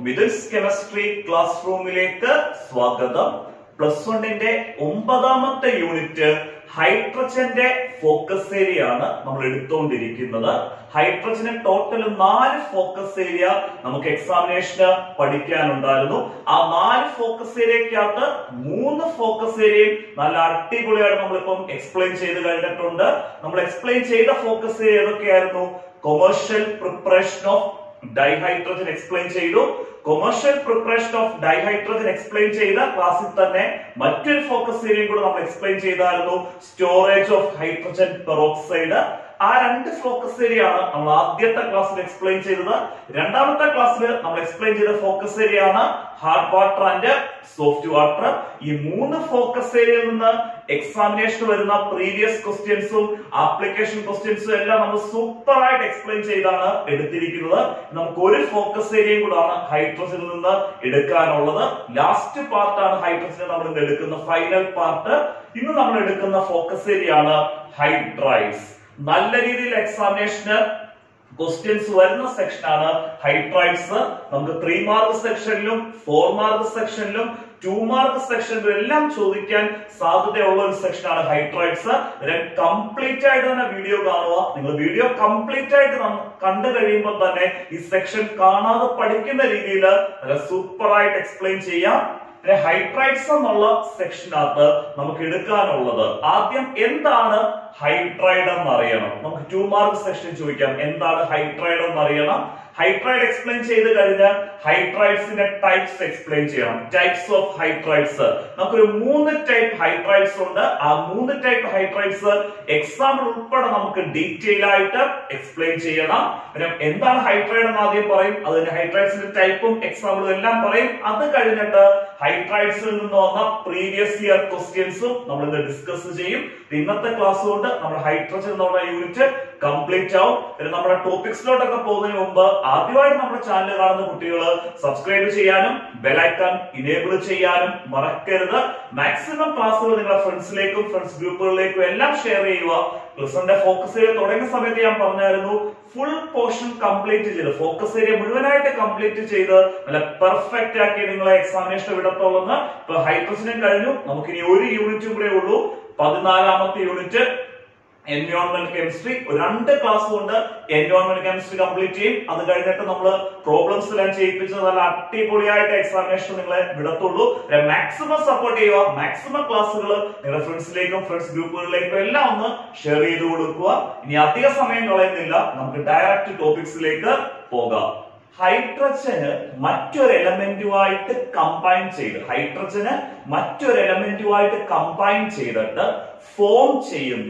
മിഥിൽസ് chemistry class റൂമിലേക്ക് സ്വാഗതം plus വണ്ണിന്റെ ഒമ്പതാമത്തെ യൂണിറ്റ് ഹൈഡ്രജന്റെ ഫോക്കസ് ഏരിയ ആണ് നമ്മൾ എടുത്തുകൊണ്ടിരിക്കുന്നത് ഹൈഡ്രജന് ടോട്ടൽ നാല് ഫോക്കസ് ഏരിയ നമുക്ക് എക്സാമിനേഷന് പഠിക്കാനുണ്ടായിരുന്നു ആ നാല് ഫോക്കസ് ഏരിയക്കകത്ത് മൂന്ന് ഫോക്കസ് ഏരിയയും നല്ല അടിപൊളിയായിട്ട് നമ്മളിപ്പം എക്സ്പ്ലെയിൻ ചെയ്ത് കഴിഞ്ഞിട്ടുണ്ട് നമ്മൾ എക്സ്പ്ലെയിൻ ചെയ്ത ഫോക്കസ് ഏരിയ ഏതൊക്കെയായിരുന്നു commercial preparation of dihydrogen explain ചെയ്തു commercial preparation of dihydrogen explain ചെയ്ത ക്ലാസ്സിൽ തന്നെ മറ്റൊരു ഫോക്കസ് ഏരിയയും കൂടെ നമ്മൾ എക്സ്പ്ലെയിൻ ചെയ്തായിരുന്നു സ്റ്റോറേജ് ഓഫ് ഹൈഡ്രജൻ പെറോക്സൈഡ് ആ രണ്ട് ഫോക്കസ് ഏരിയ ആണ് നമ്മൾ ആദ്യത്തെ ക്ലാസ്സിൽ എക്സ്പ്ലെയിൻ ചെയ്തത് രണ്ടാമത്തെ ക്ലാസ്സിൽ നമ്മൾ എക്സ്പ്ലെയിൻ ചെയ്ത ഫോക്കസ് ഏരിയ ആണ് hard water and soft water ഈ മൂന്ന് ഫോക്കസ് ഏരിയയിൽ നിന്ന് എക്സാമിനേഷൻ വരുന്ന പ്രീവിയസ് ക്വസ്റ്റ്യൻസും ആപ്ലിക്കേഷൻ ക്വസ്റ്റ്യൻസും എല്ലാം നമ്മൾ സൂപ്പർ ആയിട്ട് എക്സ്പ്ലെയിൻ ചെയ്താണ് എടുത്തിരിക്കുന്നത് നമുക്ക് ഒരു ഫോക്കസ് ഏരിയയും കൂടാണ് ഹൈഡ്രജനിൽ നിന്ന് എടുക്കാനുള്ളത് ലാസ്റ്റ് പാർട്ടാണ് ഹൈഡ്രജൻ നമ്മൾ ഇന്ന് എടുക്കുന്ന ഫൈനൽ പാർട്ട് ഇന്ന് നമ്മൾ എടുക്കുന്ന ഫോക്കസ് ഏരിയ ആണ് ഹൈഡ്രൈഡ്സ് നല്ല രീതിയിൽ എക്സാമിനേഷന് ക്വസ്റ്റ്യൻസ് വരുന്ന സെക്ഷനാണ് ഹൈഡ്രൈഡ്സ് നമുക്ക് ത്രീ മാർക്ക് സെക്ഷനിലും ഫോർ മാർക്ക് സെക്ഷനിലും ടു മാർക്ക് സെക്ഷനിലും എല്ലാം ചോദിക്കാൻ സാധ്യതയുള്ള ഒരു സെക്ഷനാണ് ഹൈഡ്രൈഡ്സ് കംപ്ലീറ്റ് ആയിട്ട് തന്നെ വീഡിയോ കാണുക നിങ്ങൾ വീഡിയോ കംപ്ലീറ്റ് ആയിട്ട് നം- കണ്ടു കഴിയുമ്പോൾ തന്നെ ഈ സെക്ഷൻ കാണാതെ പഠിക്കുന്ന രീതിയിൽ നല്ല സൂപ്പർ ആയിട്ട് എക്സ്പ്ലെയിൻ ചെയ്യാം പിന്നെ ഹൈഡ്രൈഡ്സ് എന്നുള്ള സെക്ഷനകത്ത് നമുക്ക് എടുക്കാനുള്ളത് ആദ്യം എന്താണ് ഹൈഡ്രൈഡ് എന്ന് അറിയണം നമുക്ക് ടു മാർക്ക് സെക്ഷൻ ചോദിക്കാം എന്താണ് ഹൈഡ്രൈഡ് എന്ന് അറിയണം ഹൈഡ്രൈഡ് എക്സ്പ്ലെയിൻ ചെയ്ത് കഴിഞ്ഞാൽ ഹൈഡ്രൈഡ്സിന്റെ ടൈപ്സ് എക്സ്പ്ലെയിൻ ചെയ്യണം ടൈപ്സ് ഓഫ് ഹൈഡ്രൈഡ്സ് നമുക്കൊരു മൂന്ന് ടൈപ്പ് ഹൈഡ്രൈഡ്സ് ഉണ്ട് ആ മൂന്ന് ടൈപ്പ് ഹൈഡ്രൈഡ്സ് എക്സാമ്പിൾ ഉൾപ്പെടെ നമുക്ക് ഡീറ്റെയിൽ ആയിട്ട് എക്സ്പ്ലെയിൻ ചെയ്യണം പിന്നെ എന്താണ് ഹൈഡ്രൈഡ് എന്ന് ആദ്യം പറയും അതിന്റെ ഹൈഡ്രൈഡ്സിന്റെ ടൈപ്പും എക്സാമ്പിളും എല്ലാം പറയും അത് കഴിഞ്ഞിട്ട് ഹൈഡ്രൈഡ്സിൽ നിന്ന് വന്ന പ്രീവിയസ് ഇയർ ക്വസ്റ്റ്യൻസും നമ്മൾ ഇന്ന് ഡിസ്കസ് ചെയ്യും ഇന്നത്തെ ക്ലാസ് കൊണ്ട് നമ്മുടെ ഹൈഡ്രജൻ എന്നുള്ള യൂണിറ്റ് കംപ്ലീറ്റ് ആവും പിന്നെ നമ്മുടെ ടോപ്പിക്സിലോട്ടൊക്കെ പോകുന്നതിന് മുമ്പ് ആദ്യമായിട്ട് നമ്മുടെ ചാനൽ കാണുന്ന കുട്ടികൾ സബ്സ്ക്രൈബ് ചെയ്യാനും ബെലൈക്കൺ ഇനേബിൾ ചെയ്യാനും മറക്കരുത് മാക്സിമം ക്ലാസ്സുകൾ നിങ്ങളുടെ ഫ്രണ്ട്സിലേക്കും ഫ്രണ്ട്സ് ഗ്രൂപ്പുകളിലേക്കും എല്ലാം ഷെയർ ചെയ്യുക പ്ലസ് വണ്ണിന്റെ ഫോക്കസ് ഏരിയ തുടങ്ങിയ സമയത്ത് ഞാൻ പറഞ്ഞായിരുന്നു ഫുൾ പോർഷൻ കംപ്ലീറ്റ് ചെയ്ത് ഫോക്കസ് ഏരിയ മുഴുവനായിട്ട് കംപ്ലീറ്റ് ചെയ്ത് നല്ല പെർഫെക്റ്റ് ആക്കി നിങ്ങളെ എക്സാമിനേഷൻ വിടത്തുള്ളൂ ഇപ്പൊ ഹൈഡ്രജനും കഴിഞ്ഞു നമുക്കിനി ഒരു യൂണിറ്റും കൂടെ ഉള്ളൂ പതിനാലാമത്തെ യൂണിറ്റ് എൻവയോൺമെന്റ് കെമിസ്ട്രി രണ്ട് ക്ലാസ് കൊണ്ട് എൻവയോൺമെന്റ് കെമിസ്ട്രി കംപ്ലീറ്റ് ചെയ്യും അത് കഴിഞ്ഞിട്ട് നമ്മൾ പ്രോബ്ലംസ് എല്ലാം ചെയ്യിപ്പിച്ച് നല്ല അടിപൊളിയായിട്ട് എക്സാമിനേഷൻ നിങ്ങളെ വിടത്തുള്ളൂ മാക്സിമം സപ്പോർട്ട് ചെയ്യുക മാക്സിമം ക്ലാസ്സുകൾ നിങ്ങളുടെ ഫ്രണ്ട്സിലേക്കും ഫ്രണ്ട്സ് ഗ്രൂപ്പുകളിലേക്കും എല്ലാം ഒന്ന് ഷെയർ ചെയ്ത് കൊടുക്കുക ഇനി അധിക സമയം കളയുന്നില്ല നമുക്ക് ഡയറക്റ്റ് ടോപ്പിക്സിലേക്ക് പോകാം ഹൈഡ്രജന് മറ്റൊരു എലമെന്റുമായിട്ട് കമ്പൈൻ ചെയ്ത് ഹൈഡ്രജന് മറ്റൊരു എലമെന്റുമായിട്ട് കമ്പൈൻ ചെയ്തിട്ട് ഫോം ചെയ്യുന്ന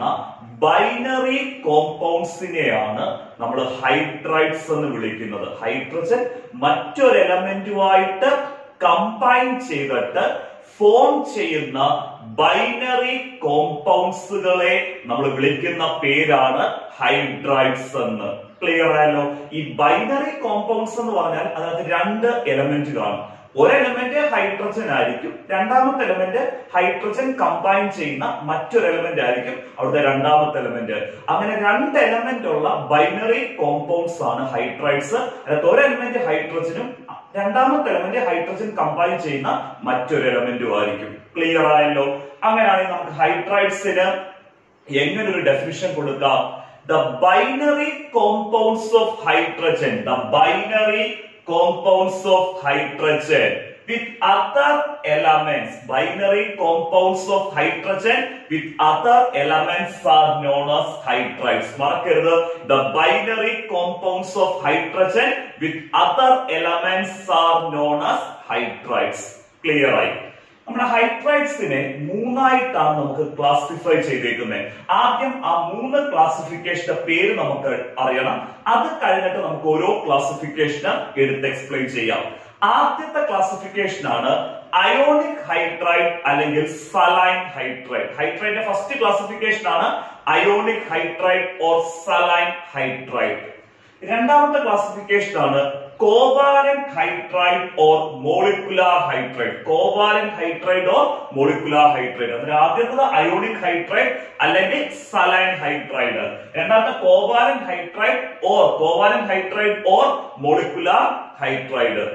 ബൈനറി കോമ്പൗണ്ട്സിനെയാണ് നമ്മൾ ഹൈഡ്രൈഡ്സ് എന്ന് വിളിക്കുന്നത് ഹൈഡ്രജൻ മറ്റൊരു എലമെന്റുമായിട്ട് കമ്പൈൻ ചെയ്തിട്ട് ഫോം ചെയ്യുന്ന ബൈനറി കോമ്പൗണ്ട്സുകളെ നമ്മൾ വിളിക്കുന്ന പേരാണ് ഹൈഡ്രൈഡ്സ് എന്ന് ക്ലിയർ ആയല്ലോ ഈ ബൈനറി കോമ്പൗണ്ട്സ് എന്ന് പറഞ്ഞാൽ അതിനകത്ത് രണ്ട് എലമെന്റ് കാണും ഒരു എലമെന്റ് ഹൈഡ്രജൻ ആയിരിക്കും രണ്ടാമത്തെ എലമെന്റ് ഹൈഡ്രജൻ കമ്പൈൻ ചെയ്യുന്ന മറ്റൊരു എലമെന്റ് ആയിരിക്കും അവിടുത്തെ രണ്ടാമത്തെ എലമെന്റ് അങ്ങനെ രണ്ട് എലമെന്റ് ഉള്ള ബൈനറി കോമ്പൗണ്ട്സ് ആണ് ഹൈഡ്രൈഡ്സ് അതിനകത്ത് ഒരു എലമെന്റ് ഹൈഡ്രജനും രണ്ടാമത്തെ എലമെന്റ് ഹൈഡ്രജൻ കമ്പൈൻ ചെയ്യുന്ന മറ്റൊരു എലമെന്റും ആയിരിക്കും ക്ലിയർ ആയല്ലോ അങ്ങനെയാണെങ്കിൽ നമുക്ക് ഹൈഡ്രൈഡ്സിന് എങ്ങനെ ഒരു ഡെഫിനിഷൻ കൊടുക്കാം the binary compounds of hydrogen the binary compounds of hydrogen with other elements binary compounds of hydrogen with other elements are known as hydrides മറക്കരുത് the binary compounds of hydrogen with other elements are known as hydrides clear ആയി നമ്മുടെ ഹൈഡ്രൈഡ്സിനെ മൂന്നായിട്ടാണ് നമുക്ക് classify ചെയ്തേക്കുന്നത് ആദ്യം ആ മൂന്ന് ക്ലാസിഫിക്കേഷന്റെ പേര് നമുക്ക് അറിയണം അത് കഴിഞ്ഞിട്ട് നമുക്ക് ഓരോ ക്ലാസിഫിക്കേഷന് എടുത്ത് എക്സ്പ്ലെയിൻ ചെയ്യാം ആദ്യത്തെ ക്ലാസിഫിക്കേഷൻ ആണ് അയോണിക് ഹൈഡ്രൈഡ് അല്ലെങ്കിൽ സലൈൻ ഹൈഡ്രൈഡ് ഹൈഡ്രൈഡിന്റെ ഫസ്റ്റ് ക്ലാസിഫിക്കേഷൻ ആണ് ionic hydride or saline hydride രണ്ടാമത്തെ ക്ലാസിഫിക്കേഷൻ ആണ് covalent hydride or molecular hydride covalent hydride or molecular hydride അതിന് ആദ്യത്തത് അയോണിക് ഹൈഡ്രൈഡ് അല്ലെങ്കിൽ സലൈൻ ഹൈഡ്രൈഡ് രണ്ടാമത്തെ covalent hydride or covalent hydride or molecular hydride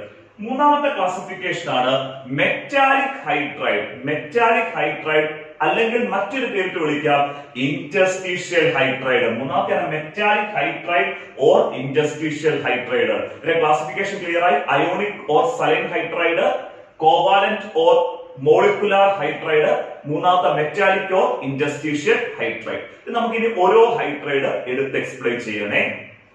മൂന്നാമത്തെ classification ആണ് metallic hydride metallic hydride അല്ലെങ്കിൽ മറ്റൊരു പേരിട്ട് വിളിക്കാം ഇന്റർസ്റ്റീഷ്യൽ ഹൈഡ്രൈഡ് മൂന്നാമത്തെ metallic hydride or interstitial hydride ഇതിന്റെ ക്ലാസിഫിക്കേഷൻ ക്ലിയർ ആയി ionic or saline hydride covalent or molecular hydride മൂന്നാമത്തെ മെറ്റാലിക് ഓർ ഇന്റർസ്റ്റീഷ്യൽ ഹൈഡ്രൈഡ് ഇത് നമുക്ക് ഇനി ഓരോ ഹൈഡ്രൈഡ് എടുത്ത് എക്സ്പ്ലെയിൻ ചെയ്യണേ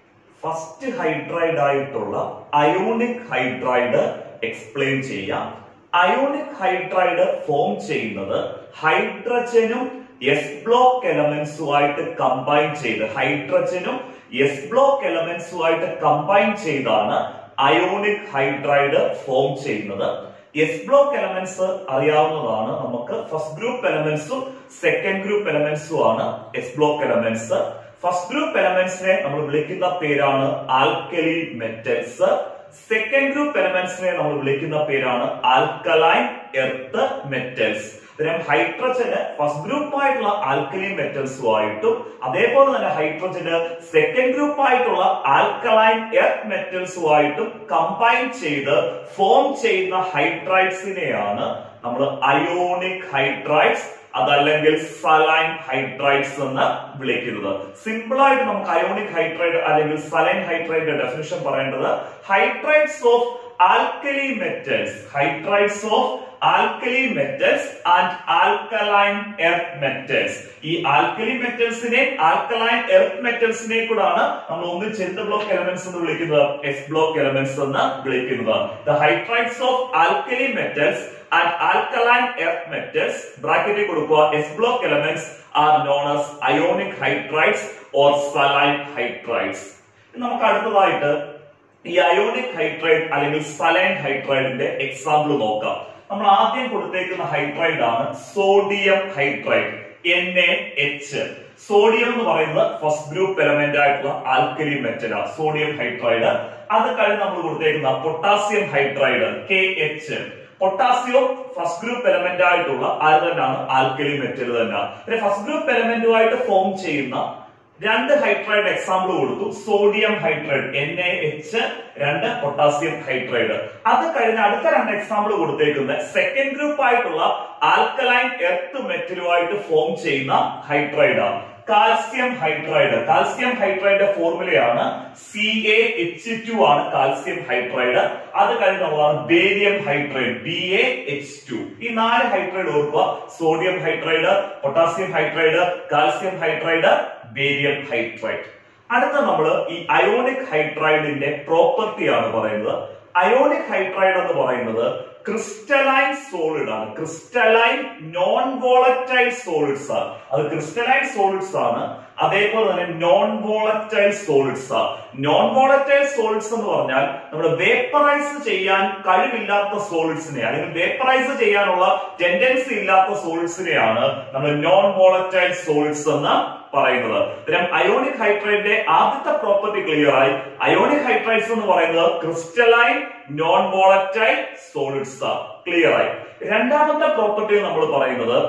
ഫസ്റ്റ് ഹൈഡ്രൈഡ് ആയിട്ടുള്ള അയോണിക് ഹൈഡ്രൈഡ് എക്സ്പ്ലെയിൻ ചെയ്യാം അയോണിക് ഹൈഡ്രൈഡ് ഫോം ചെയ്യുന്നത് ഹൈഡ്രജനും എസ് ബ്ലോക്ക് എലമെന്റ്സുമായിട്ട് കമ്പൈൻ ചെയ്ത് ഹൈഡ്രജനും എസ് ബ്ലോക്ക് എലമെന്റ്സുമായിട്ട് കമ്പൈൻ ചെയ്താണ് അയോണിക് ഹൈഡ്രൈഡ് ഫോം ചെയ്യുന്നത് എസ് ബ്ലോക്ക് എലമെന്റ്സ് അറിയാവുന്നതാണ് നമുക്ക് ഫസ്റ്റ് ഗ്രൂപ്പ് എലമെന്റ്സും സെക്കൻഡ് ഗ്രൂപ്പ് എലമെന്റ്സും ആണ് S block elements first group എലമെന്റ്സിനെ നമ്മൾ വിളിക്കുന്ന പേരാണ് ആൽക്കലി മെറ്റൽസ് സെക്കൻഡ് ഗ്രൂപ്പ് എലമെന്റ്സിനെ നമ്മൾ വിളിക്കുന്ന പേരാണ് ആൽക്കലൈൻ എർത്ത് മെറ്റൽസ് ഇത്തരം ഹൈഡ്രജന് ഫസ്റ്റ് ഗ്രൂപ്പായിട്ടുള്ള ആൽക്കലി മെറ്റൽസുമായിട്ടും അതേപോലെ തന്നെ ഹൈഡ്രജന് സെക്കൻഡ് ഗ്രൂപ്പായിട്ടുള്ള ആൽക്കലൈൻ എർത്ത് മെറ്റൽസുമായിട്ടും കമ്പൈൻ ചെയ്ത് ഫോം ചെയ്യുന്ന ഹൈഡ്രൈഡ്സിനെയാണ് നമ്മൾ അയോണിക് ഹൈഡ്രൈഡ്സ് അതല്ലെങ്കിൽ സലൈൻ ഹൈഡ്രൈഡ്സ് എന്ന് വിളിക്കുന്നത് സിമ്പിൾ ആയിട്ട് നമുക്ക് അയോണിക് ഹൈഡ്രൈഡ് അല്ലെങ്കിൽ സലൈൻ ഹൈഡ്രൈഡിന്റെ ഡെഫിനിഷൻ പറയേണ്ടത് hydrides of alkali metals hydrides of alkali metals and alkaline earth metals ഈ ആൽക്കലി മെറ്റൽസിനെ ആൽക്കലൈൻ എർത്ത് മെറ്റൽസിനെ കൂടാണ് നമ്മൾ ഒന്നിച്ച് എന്ത് ബ്ലോക്ക് എലമെന്റ്സ് എന്ന് വിളിക്കുന്നത് എസ് ബ്ലോക്ക് എലമെന്റ്സ് എന്ന് വിളിക്കുന്നത് the hydrides of alkali metals and alkaline earth metals ബ്രാക്കറ്റിൽ കൊടുക്കുക S block elements are known as ionic hydrides or saline hydrides നമുക്ക് അടുത്തതായിട്ട് ഈ അയോണിക് ഹൈഡ്രൈഡ് അല്ലെങ്കിൽ സലൈൻ ഹൈഡ്രൈഡിന്റെ എക്സാമ്പിൾ നോക്കാം നമ്മൾ ആദ്യം കൊടുത്തേക്കുന്ന ഹൈഡ്രൈഡ് ആണ് sodium hydride N A H sodium എന്ന് പറയുന്നത് ഫസ്റ്റ് ഗ്രൂപ്പ് എലമെന്റ് ആയിട്ടുള്ള ആൽക്കലി മെറ്റലാണ് സോഡിയം ഹൈഡ്രൈഡ് അത് കഴിഞ്ഞ് നമ്മൾ കൊടുത്തേക്കുന്ന potassium hydride K H potassium first group element ആയിട്ടുള്ള ആര് തന്നെയാണ് ആൽക്കലി മെറ്റൽ തന്നെ ഫസ്റ്റ് ഗ്രൂപ്പ് എലമെന്റുമായിട്ട് ഫോം ചെയ്യുന്ന രണ്ട് ഹൈഡ്രൈഡ് എക്സാമ്പിൾ കൊടുത്തു sodium hydride N A H രണ്ട് പൊട്ടാസ്യം ഹൈഡ്രൈഡ് അത് കഴിഞ്ഞ് അടുത്ത രണ്ട് എക്സാമ്പിൾ കൊടുത്തേക്കുന്നത് സെക്കൻഡ് ഗ്രൂപ്പ് ആയിട്ടുള്ള ആൽക്കലൈൻ എർത്ത് മെറ്റലുമായിട്ട് ഫോം ചെയ്യുന്ന ഹൈഡ്രൈഡ് ആണ് കാൽസ്യം ഹൈഡ്രൈഡ് കാൽസ്യം ഹൈഡ്രൈഡ് ഫോർമുലയാണ് സി എ എച്ച് ടു ആണ് കാൽസ്യം ഹൈഡ്രൈഡ് അത് കഴിഞ്ഞ് നമ്മളാണ് barium hydride B A H two ഈ നാല് ഹൈഡ്രൈഡ് ഓർക്കുക sodium hydride potassium hydride calcium hydride barium hydride അടുത്ത നമ്മൾ ഈ അയോണിക് ഹൈഡ്രൈഡിന്റെ പ്രോപ്പർട്ടി ആണ് പറയുന്നത് അയോണിക് ഹൈഡ്രൈഡ് എന്ന് പറയുന്നത് ക്രിസ്റ്റലൈൻ സോളിഡ് ആണ് ക്രിസ്റ്റലൈൻ നോൺ വോളറ്റൈൽ സോളിഡ്സ് ആണ് അത് ക്രിസ്റ്റലൈൻ സോളിഡ്സ് ആണ് അതേപോലെ തന്നെ നോൺ വോളറ്റൈൽ സോളിഡ്സ് ആണ് നോൺ വോളറ്റൈൽ സോളിഡ്സ് എന്ന് പറഞ്ഞാൽ നമ്മൾ വേപ്പറൈസ് ചെയ്യാൻ കഴിവില്ലാത്ത സോളിഡ്സിനെ അല്ലെങ്കിൽ വേപ്പറൈസ് ചെയ്യാനുള്ള ടെൻഡൻസി ഇല്ലാത്ത സോളിഡ്സിനെയാണ് നമ്മൾ നോൺ വോളറ്റൈൽ സോളിഡ്സ് എന്ന് പറയുന്നത് ഇത്തരം അയോണിക് ഹൈഡ്രൈഡിന്റെ ആദ്യത്തെ പ്രോപ്പർട്ടി ക്ലിയർ ആയി അയോണിക് ഹൈഡ്രൈഡ്സ് എന്ന് പറയുന്നത് crystalline non volatile solids clear ആയി രണ്ടാമത്തെ പ്രോപ്പർട്ടി നമ്മൾ പറയുന്നത്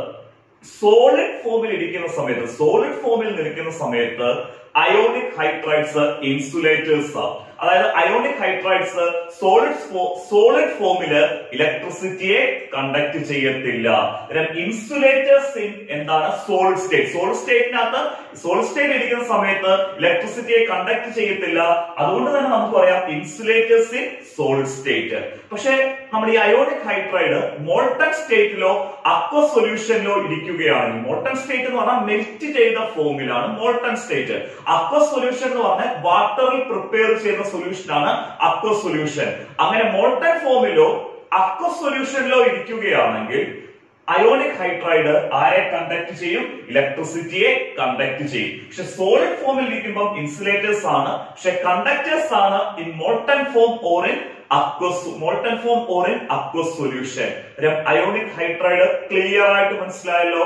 സോളിഡ് ഫോമിൽ ഇരിക്കുന്ന സമയത്ത് സോളിഡ് ഫോമിൽ നിൽക്കുന്ന സമയത്ത് അയോണിക് ഹൈഡ്രൈഡ്സ് ഇൻസുലേറ്റേഴ്സ് ആണ് അതായത് അയോണിക് ഹൈഡ്രൈഡ്സ് സോളിഡ് സോളിഡ് ഫോമില് ഇലക്ട്രിസിറ്റിയെ കണ്ടക്ട് ചെയ്യത്തില്ല ഇൻസുലേറ്റേഴ്സ് ഇൻ എന്താണ് സോളിഡ് സ്റ്റേറ്റ് സോളിഡ് സ്റ്റേറ്റിനകത്ത് സോളിഡ് സ്റ്റേറ്റ് ഇരിക്കുന്ന സമയത്ത് ഇലക്ട്രിസിറ്റിയെ കണ്ടക്ട് ചെയ്യത്തില്ല അതുകൊണ്ട് തന്നെ നമുക്ക് പറയാം ഇൻസുലേറ്റേഴ്സ് ഇൻ സോളിഡ് സ്റ്റേറ്റ് പക്ഷെ നമ്മൾ ഈ അയോണിക് ഹൈഡ്രൈഡ് മോൾട്ടൺ സ്റ്റേറ്റിലോ അക്വ സൊല്യൂഷനിലോ ഇരിക്കുകയാണെങ്കിൽ മോൾട്ടൺ സ്റ്റേറ്റ് എന്ന് പറഞ്ഞാൽ മെൽറ്റ് ചെയ്ത ഫോമിലാണ് മോൾട്ടൺ സ്റ്റേറ്റ് അക്വ സൊല്യൂഷൻ എന്ന് പറഞ്ഞാൽ വാട്ടറിൽ പ്രിപ്പയർ ചെയ്യുന്ന സൊല്യൂഷൻ ആണ് അക്വ സൊല്യൂഷൻ അങ്ങനെ മോൾട്ടൺ ഫോമിലോ അക്വ സൊല്യൂഷനിലോ ഇരിക്കുകയാണെങ്കിൽ അയോണിക് ഹൈഡ്രൈഡ് ആരെ കണ്ടക്ട് ചെയ്യും ഇലക്ട്രിസിറ്റിയെ കണ്ടക്ട് ചെയ്യും പക്ഷെ സോളിഡ് ഫോമിൽ ഇരിക്കുമ്പോൾ ഇൻസുലേറ്റേഴ്സ് ആണ് പക്ഷെ കണ്ടക്ടേഴ്സ് ആണ് in molten form or in aqueous molten form or in aqueous solution ionic hydride clear ആയിട്ട് മനസ്സിലായല്ലോ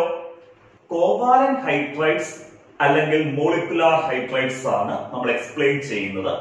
കോവാലൻ ഹൈഡ്രൈഡ്സ് അല്ലെങ്കിൽ മോളിക്കുലാർ ഹൈഡ്രൈഡ്സ് ആണ് നമ്മൾ എക്സ്പ്ലെയിൻ ചെയ്യുന്നത്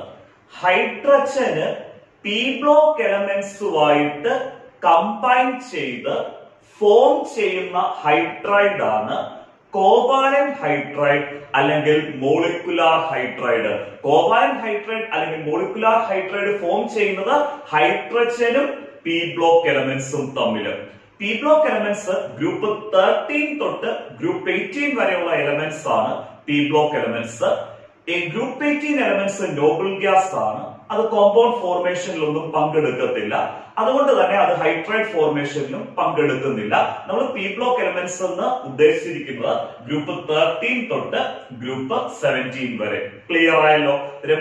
ഹൈഡ്രജന് പി ബ്ലോക്ക് എലമെന്റ്സുമായിട്ട് കമ്പൈൻ ചെയ്ത് ഫോം ചെയ്യുന്ന ഹൈഡ്രൈഡ് ആണ് കോവാലൻ ഹൈഡ്രൈഡ് അല്ലെങ്കിൽ മോളിക്കുലാർ ഹൈഡ്രൈഡ് കോവാലൻ ഹൈഡ്രൈഡ് അല്ലെങ്കിൽ മോളിക്കുലാർ ഹൈഡ്രൈഡ് ഫോം ചെയ്യുന്നത് ഹൈഡ്രജനും പി ബ്ലോക്ക് എലമെന്റ്സും തമ്മിൽ P block elements group thirteen തൊട്ട് ഗ്രൂപ്പ് എയ്റ്റീൻ വരെയുള്ള എലമെന്റ്സ് ആണ് പി ബ്ലോക്ക് എലമെന്റ്സ് ഈ group eighteen elements noble gas ആണ് അത് കോമ്പൗണ്ട് ഫോർമേഷനിലൊന്നും പങ്കെടുക്കത്തില്ല അതുകൊണ്ട് തന്നെ അത് ഹൈഡ്രൈഡ് ഫോർമേഷനിലും പങ്കെടുക്കുന്നില്ല നമ്മൾ പി ബ്ലോക്ക് എലമെന്റ്സ് എന്ന് ഉദ്ദേശിച്ചിരിക്കുന്നത് ഗ്രൂപ്പ് തേർട്ടീൻ തൊട്ട് ഗ്രൂപ്പ് സെവൻറ്റീൻ വരെ ക്ലിയർ ആയല്ലോ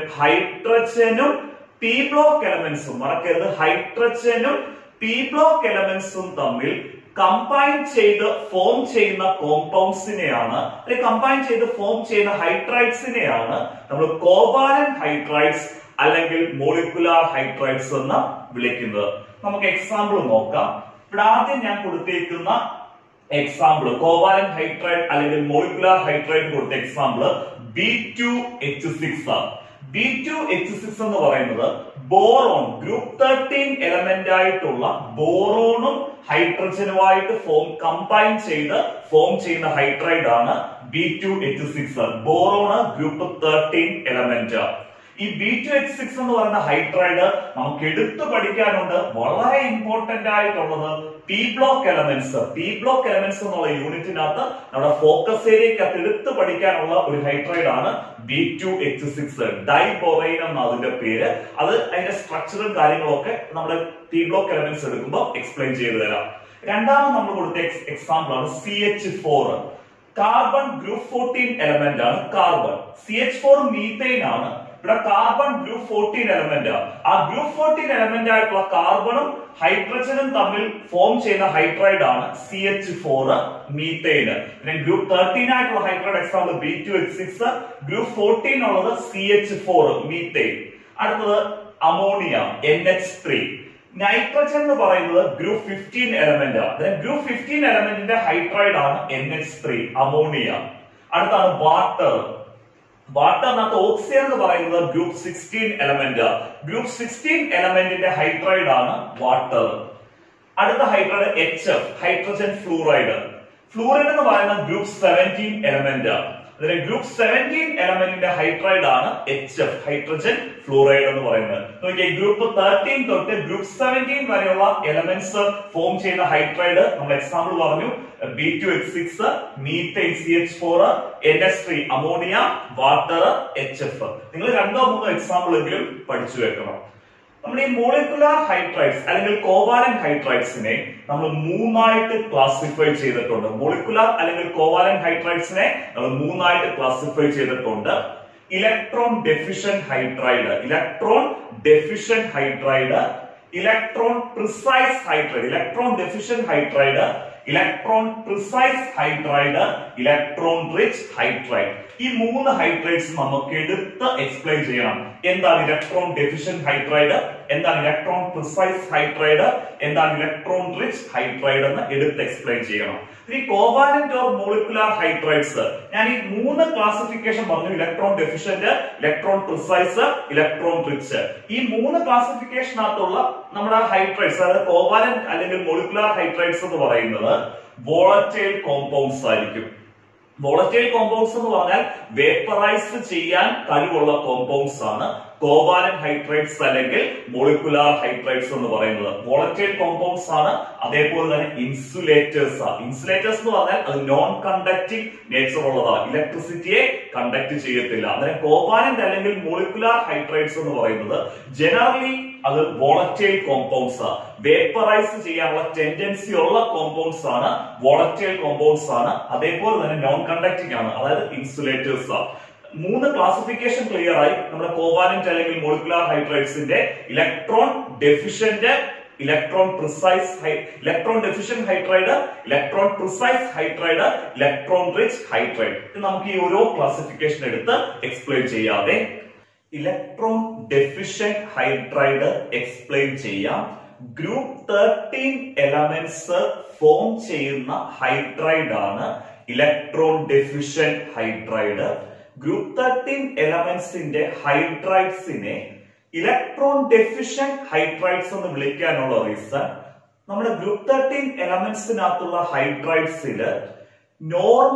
ഹൈഡ്രജനും പി ബ്ലോക്ക് എലമെന്റ്സും മറക്കരുത് ഹൈഡ്രജനും പി ബ്ലോക്ക് എലമെന്റ്സും തമ്മിൽ കമ്പൈൻ ചെയ്ത് ഫോം ചെയ്യുന്ന കോമ്പൗണ്ട്സിനെയാണ് അല്ലെങ്കിൽ കമ്പൈൻ ചെയ്ത് ഫോം ചെയ്യുന്ന ഹൈഡ്രൈഡ്സിനെയാണ് നമ്മൾ കോവാലൻ ഹൈഡ്രൈഡ്സ് അല്ലെങ്കിൽ മോളിക്കുലാർ ഹൈഡ്രൈഡ്സ് എന്ന് വിളിക്കുന്നത് നമുക്ക് എക്സാമ്പിൾ നോക്കാം ഇവിടെ ആദ്യം ഞാൻ കൊടുത്തേക്കുന്ന എക്സാമ്പിൾ കോവാലൻ ഹൈഡ്രൈഡ് അല്ലെങ്കിൽ മോളിക്കുലാർ ഹൈഡ്രൈഡ് കൊടുത്ത example B two H six ആണ് ബി ടു എച്ച് സിക്സ് എന്ന് പറയുന്നത് ബോറോൺ ഗ്രൂപ്പ് തേർട്ടീൻ എലമെന്റ് ആയിട്ടുള്ള ബോറോണും ഹൈഡ്രജനുമായിട്ട് ഫോം കമ്പൈൻ ചെയ്ത് ഫോം ചെയ്യുന്ന ഹൈഡ്രൈഡ് ആണ് B two H six boron group thirteen element ഈ ബി ടു എച്ച് സിക്സ് എന്ന് പറയുന്ന ഹൈഡ്രൈഡ് നമുക്ക് എടുത്തു പഠിക്കാനുണ്ട് വളരെ ഇമ്പോർട്ടന്റ് ആയിട്ടുള്ളത് P block elements P block elements എന്നുള്ള യൂണിറ്റിനകത്ത് നമ്മുടെ ഫോക്കസ് ഏരിയക്കകത്ത് എടുത്തു പഠിക്കാനുള്ള ഒരു ഹൈഡ്രൈഡ് ആണ് B two H six diborane എന്ന അതിന്റെ പേര് അത് അതിന്റെ സ്ട്രക്ചറും കാര്യങ്ങളും ഒക്കെ നമ്മുടെ പി ബ്ലോക്ക് എലമെന്റ്സ് എടുക്കുമ്പോൾ എക്സ്പ്ലെയിൻ ചെയ്തു തരാം രണ്ടാമത് നമ്മൾ കൊടുത്ത എക്സാമ്പിൾ ആണ് C H four carbon group fourteen element ആണ് carbon C H four methane ആണ് ഇവിടെ കാർബൺ ഗ്രൂപ്പ് ഫോർട്ടീൻ എലമെന്റ് ആ ഗ്രൂപ്പ് ഫോർട്ടീൻ എലമെന്റ് ആയിട്ടുള്ള കാർബണും ഹൈഡ്രജനും തമ്മിൽ ഫോം ചെയ്യുന്ന ഹൈഡ്രൈഡ് ആണ് സി എച്ച് ഫോർ മീത്തൈൻ പിന്നെ ഗ്രൂപ്പ് തേർട്ടീൻ ആയിട്ടുള്ള hydride example B two H six group fourteen ഉള്ളത് സി എച്ച് ഫോർ മീത്തൈൻ അടുത്തത് ammonia N H three nitrogen എന്ന് പറയുന്നത് ഗ്രൂപ്പ് ഫിഫ്റ്റീൻ എലമെന്റ് ആണ് ഗ്രൂപ്പ് ഫിഫ്റ്റീൻ എലമെന്റിന്റെ ഹൈഡ്രൈഡ് ആണ് എൻ എച്ച് ത്രീ അമോണിയ അടുത്താണ് വാട്ടർ വാട്ടറിനകത്ത് ഓക്സിജൻ എന്ന് പറയുന്നത് group sixteen element group sixteen എലമെന്റിന്റെ ഹൈഡ്രൈഡ് ആണ് വാട്ടർ അടുത്ത hydride H F hydrogen fluoride fluoride എന്ന് പറയുന്ന ഗ്രൂപ്പ് സെവൻറ്റീൻ എലമെന്റ് അതിലെ ഗ്രൂപ്പ് സെവൻറ്റീൻ എലമെന്റിന്റെ ഹൈഡ്രൈഡ് ആണ് എച്ച് എഫ് ഹൈഡ്രജൻ ഫ്ലൂറൈഡ് എന്ന് പറയുന്നത് നോക്കിയേ ഗ്രൂപ്പ് തേർട്ടീൻ തൊട്ട് ഗ്രൂപ്പ് സെവൻറ്റീൻ വരെയുള്ള എലമെന്റ്സ് ഫോം ചെയ്യുന്ന ഹൈഡ്രൈഡ് നമ്മൾ എക്സാമ്പിൾ പറഞ്ഞു B two H six methane C H four N S three ammonia water H F നിങ്ങൾ രണ്ടോ മൂന്നോ എക്സാമ്പിൾ എങ്കിലും പഠിച്ചു വെക്കണം നമ്മൾ ഈ മോളിക്കുലാർ ഹൈഡ്രൈഡ്സ് അല്ലെങ്കിൽ കോവാലൻ ഹൈഡ്രൈഡ്സിനെ നമ്മൾ മൂന്നായിട്ട് ക്ലാസിഫൈ ചെയ്തിട്ടുണ്ട് മോളിക്കുലാർ അല്ലെങ്കിൽ കോവാലൻ ഹൈഡ്രൈഡ്സിനെ നമ്മൾ മൂന്നായിട്ട് ക്ലാസിഫൈ ചെയ്തിട്ടുണ്ട് electron deficient hydride electron deficient hydride electron precise hydride electron deficient hydride electron precise hydride electron rich hydride ഈ മൂന്ന് ഹൈഡ്രൈഡ്സ് നമുക്ക് എടുത്ത് എക്സ്പ്ലെയിൻ ചെയ്യണം എന്താണ് ഇലക്ട്രോൺ ഡെഫിഷ്യൻ ഹൈഡ്രൈഡ് എന്താണ് ഇലക്ട്രോൺ പ്രിസൈസ് ഹൈഡ്രൈഡ് എന്താണ് ഇലക്ട്രോൺ റിച്ച് ഹൈഡ്രൈഡ് എന്ന് എടുത്ത് എക്സ്പ്ലെയിൻ ചെയ്യണം ഈ കോവാലന്റ് ഓർ മോളിക്കുലാർ ഹൈഡ്രൈഡ്സ് ഞാൻ ഈ മൂന്ന് ക്ലാസിഫിക്കേഷൻ പറഞ്ഞു electron deficient electron precise electron rich ഈ മൂന്ന് ക്ലാസിഫിക്കേഷനകത്തുള്ള നമ്മുടെ ഹൈഡ്രൈഡ്സ് അതായത് കോവാലന്റ് അല്ലെങ്കിൽ മോളിക്കുലാർ ഹൈഡ്രൈഡ്സ് എന്ന് പറയുന്നത് വോളറ്റൈൽ കോമ്പൗണ്ട്സ് ആയിരിക്കും വോളറ്റൈൽ കോമ്പൗണ്ട്സ് എന്ന് പറഞ്ഞാൽ വേപ്പറൈസ് ചെയ്യാൻ കഴിവുള്ള കോമ്പൗണ്ട്സ് ആണ് കോവാലൻ ഹൈഡ്രൈഡ്സ് അല്ലെങ്കിൽ മോളിക്കുലാർ ഹൈഡ്രൈഡ്സ് എന്ന് പറയുന്നത് വോളറ്റൈൽ കോമ്പൗണ്ട്സ് ആണ് അതേപോലെ തന്നെ ഇൻസുലേറ്റേഴ്സ് ആണ് ഇൻസുലേറ്റേഴ്സ് എന്ന് പറഞ്ഞാൽ അത് നോൺ കണ്ടക്ടിങ് നേച്ചർ ഉള്ളതാണ് ഇലക്ട്രിസിറ്റിയെ കണ്ടക്ട് ചെയ്യത്തില്ല അന്നേരം കോവാലന്റ് അല്ലെങ്കിൽ മോളിക്കുലാർ ഹൈഡ്രൈഡ്സ് എന്ന് പറയുന്നത് ജനറലി അത് വോളറ്റൈൽ കോമ്പൗണ്ട്സ് ആണ് വേപ്പറൈസ് ചെയ്യാനുള്ള ടെൻഡൻസി ഉള്ള കോമ്പൗണ്ട്സ് ആണ് വോളറ്റൈൽ കോമ്പൗണ്ട്സ് ആണ് അതേപോലെ തന്നെ നോൺ കണ്ടക്ടിങ് ആണ് അതായത് ഇൻസുലേറ്റേഴ്സ് ആണ് മൂന്ന് ക്ലാസിഫിക്കേഷൻ ക്ലിയർ ആയി നമ്മുടെ കോവാലന്റ് അല്ലെങ്കിൽ മോളിക്കുലാർ ഹൈഡ്രൈഡ്സിന്റെ electron deficient electron precise electron deficient hydride electron precise hydride electron rich hydride നമുക്ക് ഈ ഓരോ ക്ലാസിഫിക്കേഷൻ എടുത്ത് എക്സ്പ്ലെയിൻ ചെയ്യാതെ ഇലക്ട്രോൺ ഡെഫിഷ്യൻ ഹൈഡ്രൈഡ് എക്സ്പ്ലെയിൻ ചെയ്യാം ഗ്രൂപ്പ് തേർട്ടീൻ എലമെന്റ്സ് ഫോം ചെയ്യുന്ന ഹൈഡ്രൈഡ് ആണ് electron deficient hydride group thirteen എലമെന്റ്സിന്റെ ഹൈഡ്രൈഡ്സിനെ ഇലക്ട്രോൺ ഡെഫിഷ്യൻ ഹൈഡ്രൈഡ്സ് എന്ന് വിളിക്കാനുള്ള റീസൺ നമ്മുടെ ഗ്രൂപ്പ് തേർട്ടീൻ എലമെന്റ്സിനകത്തുള്ള ഹൈഡ്രൈഡ്സിൽ നോർമൽ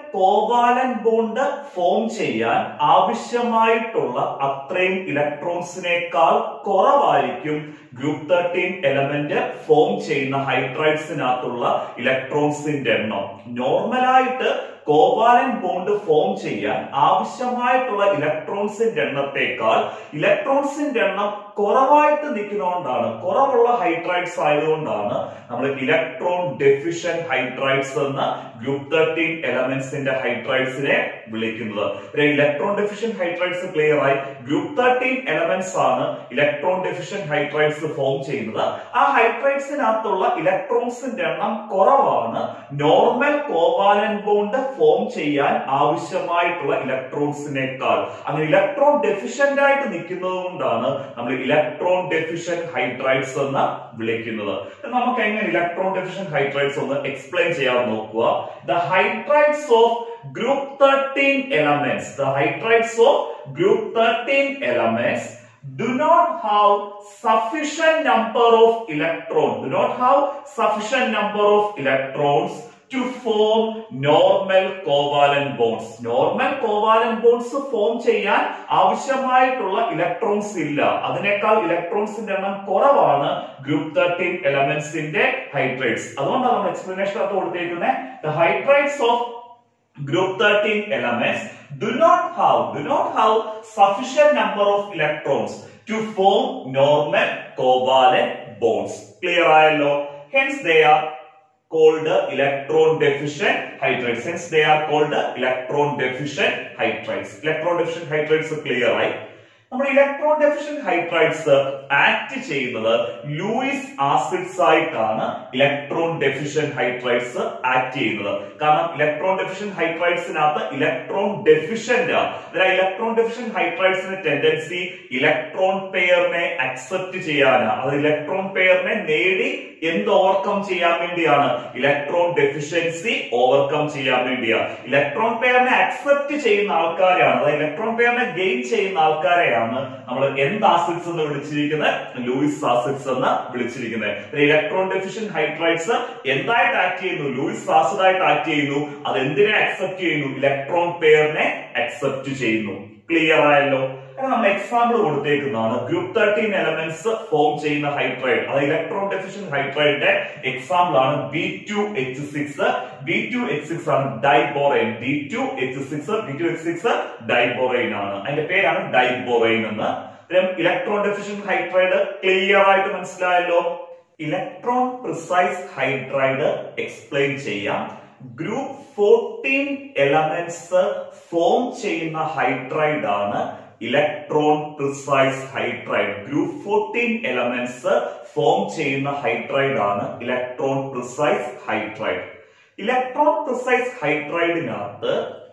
കോവാലൻ ബോണ്ട് ഫോം ചെയ്യാൻ ആവശ്യമായിട്ടുള്ള അത്രയും ഇലക്ട്രോൺസിനേക്കാൾ കുറവായിരിക്കും ഗ്രൂപ്പ് തേർട്ടീൻ എലമെന്റ് ഫോം ചെയ്യുന്ന ഹൈഡ്രൈഡ്സിനകത്തുള്ള ഇലക്ട്രോൺസിന്റെ എണ്ണം നോർമലായിട്ട് കോവാലൻ ബോണ്ട് ഫോം ചെയ്യാൻ ആവശ്യമായിട്ടുള്ള ഇലക്ട്രോൺസിന്റെ എണ്ണത്തെക്കാൾ ഇലക്ട്രോൺസിന്റെ എണ്ണം കുറവായിട്ട് നിൽക്കുന്നതുകൊണ്ടാണ് കുറവുള്ള ഹൈഡ്രൈഡ്സ് ആയതുകൊണ്ടാണ് നമ്മൾ ഇലക്ട്രോൺ ഡെഫിഷ്യൻ ഹൈഡ്രൈഡ്സ് എന്ന് ഗ്രൂപ്പ് തേർട്ടീൻ എലമെന്റ്സിന്റെ ഹൈഡ്രൈഡ്സിനെ വിളിക്കുന്നത് ഇലക്ട്രോൺ ഡെഫിഷ്യൻ ഹൈഡ്രൈഡ്സ് ക്ലിയർ ആയി ഗ്രൂപ്പ് തേർട്ടീൻ എലമെന്റ്സ് ആണ് ഇലക്ട്രോൺ ഡെഫിഷ്യൻ ഹൈഡ്രൈഡ്സ് ഫോം ചെയ്യുന്നത് ആ ഹൈഡ്രൈഡ്സിനകത്തുള്ള ഇലക്ട്രോൺസിന്റെ എണ്ണം കുറവാണ് നോർമൽ കോവാലൻ ബോണ്ട് ഫോം ചെയ്യാൻ ആവശ്യമായിട്ടുള്ള ഇലക്ട്രോൺസിനേക്കാൾ അങ്ങനെ ഇലക്ട്രോൺ ഡെഫിഷ്യന്റ് ആയിട്ട് നിൽക്കുന്നത് കൊണ്ടാണ് നമ്മൾ ഇലക്ട്രോൺ ഡെഫിഷ്യൻ ഹൈഡ്രൈഡ്സ് എന്ന് വിളിക്കുന്നത് നമുക്ക് എങ്ങനെ ഇലക്ട്രോൺ ഡെഫിഷ്യൻ ഹൈഡ്രൈഡ്സ് ഒന്ന് എക്സ്പ്ലെയിൻ ചെയ്യാൻ നോക്കുക the hydrides of group thirteen elements the hydrides of group thirteen elements do not have sufficient number of electrons do not have sufficient number of electrons to form normal covalent bonds normal covalent bonds form ചെയ്യാൻ ആവശ്യമായിട്ടുള്ള electrons ഇല്ല അതിനേക്കാൾ ഇലക്ട്രോൺസിന്റെ എണ്ണം കുറവാണ് group thirteen എലമെന്റ്സിന്റെ hydrides അതുകൊണ്ടാണ് നമ്മൾ explanation അകത്ത് കൊടുത്തിരിക്കുന്നത് the hydrides of group 13 elements do not have do not have sufficient number of electrons to form normal covalent bonds clear ആയല്ലോ hence they are called electron deficient hydrides hence they are called electron deficient hydrides electron deficient hydrides clear ആയി നമ്മുടെ electron deficient hydrides act ചെയ്യുന്നത് Lewis acids ആയിട്ടാണ് electron deficient hydrides act ചെയ്യുന്നത് കാരണം electron deficient ഹൈഡ്രൈഡ്സിനകത്ത് electron deficient അതായത് electron deficient ഹൈഡ്രൈഡ്സിന് tendency electron പെയറിനെ അക്സെപ്റ്റ് ചെയ്യാനാണ് അത് ഇലക്ട്രോൺ പെയറിനെ നേടി എന്ത് ഓവർകം ചെയ്യാൻ വേണ്ടിയാണ് ഇലക്ട്രോൺ ഡെഫിഷ്യൻസി ഓവർകം ചെയ്യാൻ വേണ്ടിയാണ് ഇലക്ട്രോൺ പെയറിനെ അക്സെപ്റ്റ് ചെയ്യുന്ന ആൾക്കാരാണ് അതായത് ഇലക്ട്രോൺ പെയറിനെ ഗെയിൻ ചെയ്യുന്ന ആൾക്കാരെയാണ് നമ്മൾ എന്ത് ആസിഡ്സ് എന്ന് വിളിച്ചിരിക്കുന്നത് ലൂയിസ് ആസിഡ്സ് എന്ന് വിളിച്ചിരിക്കുന്നത് ഇലക്ട്രോൺ ഡെഫിഷ്യൻ ഹൈഡ്രൈഡ്സ് എന്തായിട്ട് ആക്ട് ചെയ്യുന്നു ലൂയിസ് ആസിഡ് ആയിട്ട് ആക്ട് ചെയ്യുന്നു അത് എന്തിനെ അക്സെപ്റ്റ് ചെയ്യുന്നു ഇലക്ട്രോൺ പെയറിനെ അക്സെപ്റ്റ് ചെയ്യുന്നു ക്ലിയർ ആയല്ലോ നമ്മൾ എക്സാമ്പിൾ കൊടുത്തേക്കുന്നതാണ് ഗ്രൂപ്പ് തേർട്ടീൻ എലമെന്റ്സ് ഫോം ചെയ്യുന്ന ഹൈഡ്രൈഡ് അത് ഇലക്ട്രോൺ ഡെഫിഷ്യൻ ഹൈഡ്രൈഡിന്റെ എക്സാമ്പിൾ ആണ് B two H six B two H six ആണ് diborane B two H six B two H six diborane ആണ് അതിന്റെ പേരാണ് ഡൈബോറൈൻ എന്ന് ഇലക്ട്രോൺ ഡെഫിഷ്യൻ ഹൈഡ്രൈഡ് ക്ലിയർ ആയിട്ട് മനസ്സിലായല്ലോ ഇലക്ട്രോൺ പ്രിസൈസ് ഹൈഡ്രൈഡ് എക്സ്പ്ലെയിൻ ചെയ്യാം ഗ്രൂപ്പ് ഫോർട്ടീൻ എലമെന്റ്സ് ഫോം ചെയ്യുന്ന hydride ആണ് electron precise hydride group fourteen elements form ചെയ്യുന്ന ഹൈഡ്രൈഡ് ആണ് electron precise hydride electron precise ഹൈഡ്രൈഡിനകത്ത്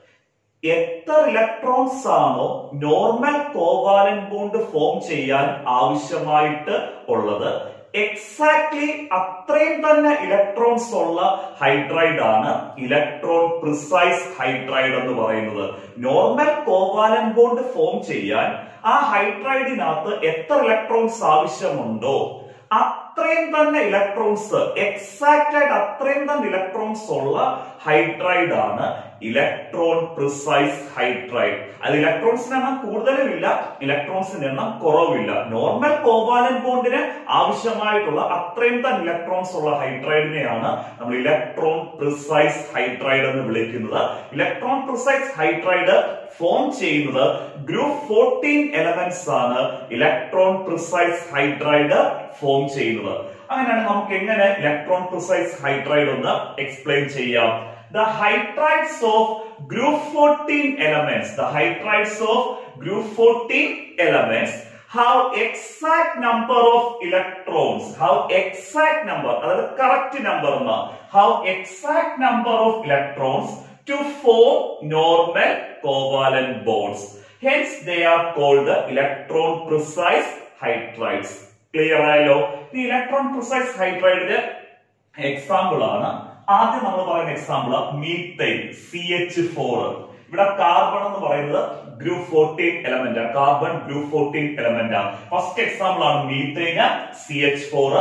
എത്ര ഇലക്ട്രോൺസ് ആണോ നോർമൽ കോവാലൻ ബോണ്ട് ഫോം ചെയ്യാൻ ആവശ്യമായിട്ട് ഉള്ളത് എക്സാക്ട്ലി അത്രയും തന്നെ ഇലക്ട്രോൺസ് ഉള്ള ഹൈഡ്രൈഡ് ആണ് ഇലക്ട്രോൺ പ്രിസൈസ് ഹൈഡ്രൈഡ് എന്ന് പറയുന്നത് നോർമൽ കോവാലൻ ബോണ്ട് ഫോം ചെയ്യാൻ ആ ഹൈഡ്രൈഡിനകത്ത് എത്ര ഇലക്ട്രോൺസ് ആവശ്യമുണ്ടോ അത്രയും തന്നെ ഇലക്ട്രോൺസ് എക്സാക്ട് ആയിട്ട് അത്രയും തന്നെ ഇലക്ട്രോൺസ് ഉള്ള ഹൈഡ്രൈഡ് ആണ് ഇലക്ട്രോൺ പ്രിസൈസ് ഹൈഡ്രൈഡ് അത് ഇലക്ട്രോൺസിന്റെ എണ്ണം കൂടുതലും ഇല്ല ഇലക്ട്രോൺസിന്റെ എണ്ണം കുറവില്ല നോർമൽ കോവാലൻ ബോണ്ടിന് ആവശ്യമായിട്ടുള്ള അത്രയും തന്നെ ഇലക്ട്രോൺസ് ഉള്ള ഹൈഡ്രൈഡിനെയാണ് നമ്മൾ ഇലക്ട്രോൺ പ്രിസൈസ് ഹൈഡ്രൈഡ് എന്ന് വിളിക്കുന്നത് ഇലക്ട്രോൺ പ്രിസൈസ് ഹൈഡ്രൈഡ് ഫോം ചെയ്യുന്നത് ഗ്രൂപ്പ് ഫോർട്ടീൻ എലമെന്റ്സ് ആണ് ഇലക്ട്രോൺ പ്രിസൈസ് ഹൈഡ്രൈഡ് ഫോം ചെയ്യുന്നത് അങ്ങനെയാണ് നമുക്ക് എങ്ങനെ ഇലക്ട്രോൺ പ്രിസൈസ് ഹൈഡ്രൈഡ് ഒന്ന് എക്സ്പ്ലെയിൻ ചെയ്യാം the hydrides of group 14 elements the hydrides of group 14 elements have exact number of electrons have exact number അതായത് correct number എന്ന have exact number of electrons to form normal covalent bonds hence they are called the electron precise hydrides clear ആയല്ലോ ഈ electron precise ഹൈഡ്രൈഡിന്റെ example ആണ് ആദ്യം നമ്മൾ പറയുന്ന example methane C H four ഇവിടെ carbon എന്ന് പറയുന്നത് group fourteen element carbon group fourteen element ആണ് ഫസ്റ്റ് എക്സാമ്പിൾ ആണ് മീത്തൈന് സി എച്ച് ഫോർ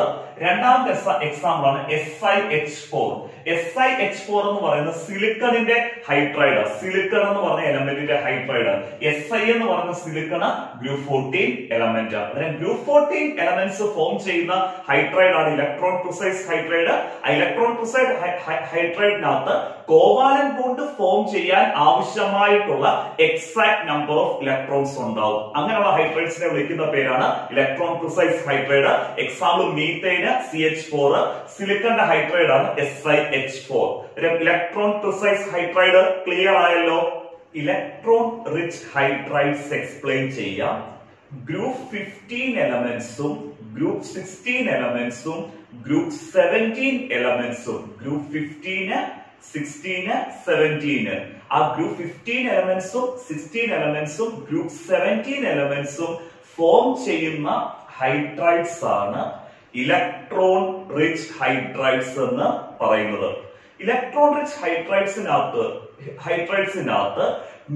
രണ്ടാമത്തെ എക്സാമ്പിൾ ആണ് S I H four S I H four എന്ന് പറയുന്നത് സിലിക്കണിന്റെ ഹൈഡ്രൈഡ് സിലിക്കൺ എന്ന് പറഞ്ഞ എലമെന്റിന്റെ ഹൈഡ്രൈഡ് എസ് ഐ എന്ന് പറയുന്ന സിലിക്കണ് ഗ്രൂപ്പ് ഫോർട്ടീൻ എലമെന്റ് അതായത് ഗ്രൂപ്പ് ഫോർട്ടീൻ എലമെന്റ്സ് ഫോം ചെയ്യുന്ന ഹൈഡ്രൈഡ് ആണ് ഇലക്ട്രോൺ പ്രിസൈസ് ഹൈഡ്രൈഡ് ആ ഇലക്ട്രോൺ പ്രിസൈഡ് ഹൈഡ്രൈഡിനകത്ത് കോവാലൻ ബോണ്ട് ഫോം ചെയ്യാൻ ആവശ്യമായിട്ടുള്ള എക്സാക്ട് നമ്പർ ഓഫ് ഇലക്ട്രോൺസ് ഉണ്ടാവും അങ്ങനെയുള്ള ഹൈഡ്രൈഡ്സിനെ വിളിക്കുന്ന പേരാണ് ഇലക്ട്രോൺ പ്രിസൈസ് ഹൈഡ്രൈഡ് എക്സാമ്പിൾ മീത്തൈന് സി എച്ച് ഫോർ സിലിക്കന്റെ ഹൈഡ്രൈഡ് ആണ് S I H four electron precise hydride clear ആയല്ലോ ഇലക്ട്രോൺ റിച്ച് ഹൈഡ്രൈഡ്സ് എക്സ്പ്ലെയിൻ ചെയ്യാം ഗ്രൂപ്പ് ഫിഫ്റ്റീൻ എലമെന്റ്സും ഗ്രൂപ്പ് സിക്സ്റ്റീൻ എലമെന്റ്സും ഗ്രൂപ്പ് സെവൻറ്റീൻ എലമെന്റ്സും ഗ്രൂപ്പ് ഫിഫ്റ്റീന് സിക്സ്റ്റീന് സെവൻറ്റീന് ആ ഗ്രൂപ്പ് ഫിഫ്റ്റീൻ എലമെന്റ്സും സിക്സ്റ്റീൻ എലമെന്റ്സും ഗ്രൂപ്പ് സെവൻറ്റീൻ എലമെന്റ്സും ഫോം ചെയ്യുന്ന ഹൈഡ്രൈഡ്സ് ആണ് ഇലക്ട്രോൺ റിച്ച് ഹൈഡ്രൈഡ്സ് എന്ന് പറയുന്നത് ഇലക്ട്രോൺ റിച്ച് ഹൈഡ്രൈഡ്സിനകത്ത് ഹൈഡ്രൈഡ്സിനകത്ത്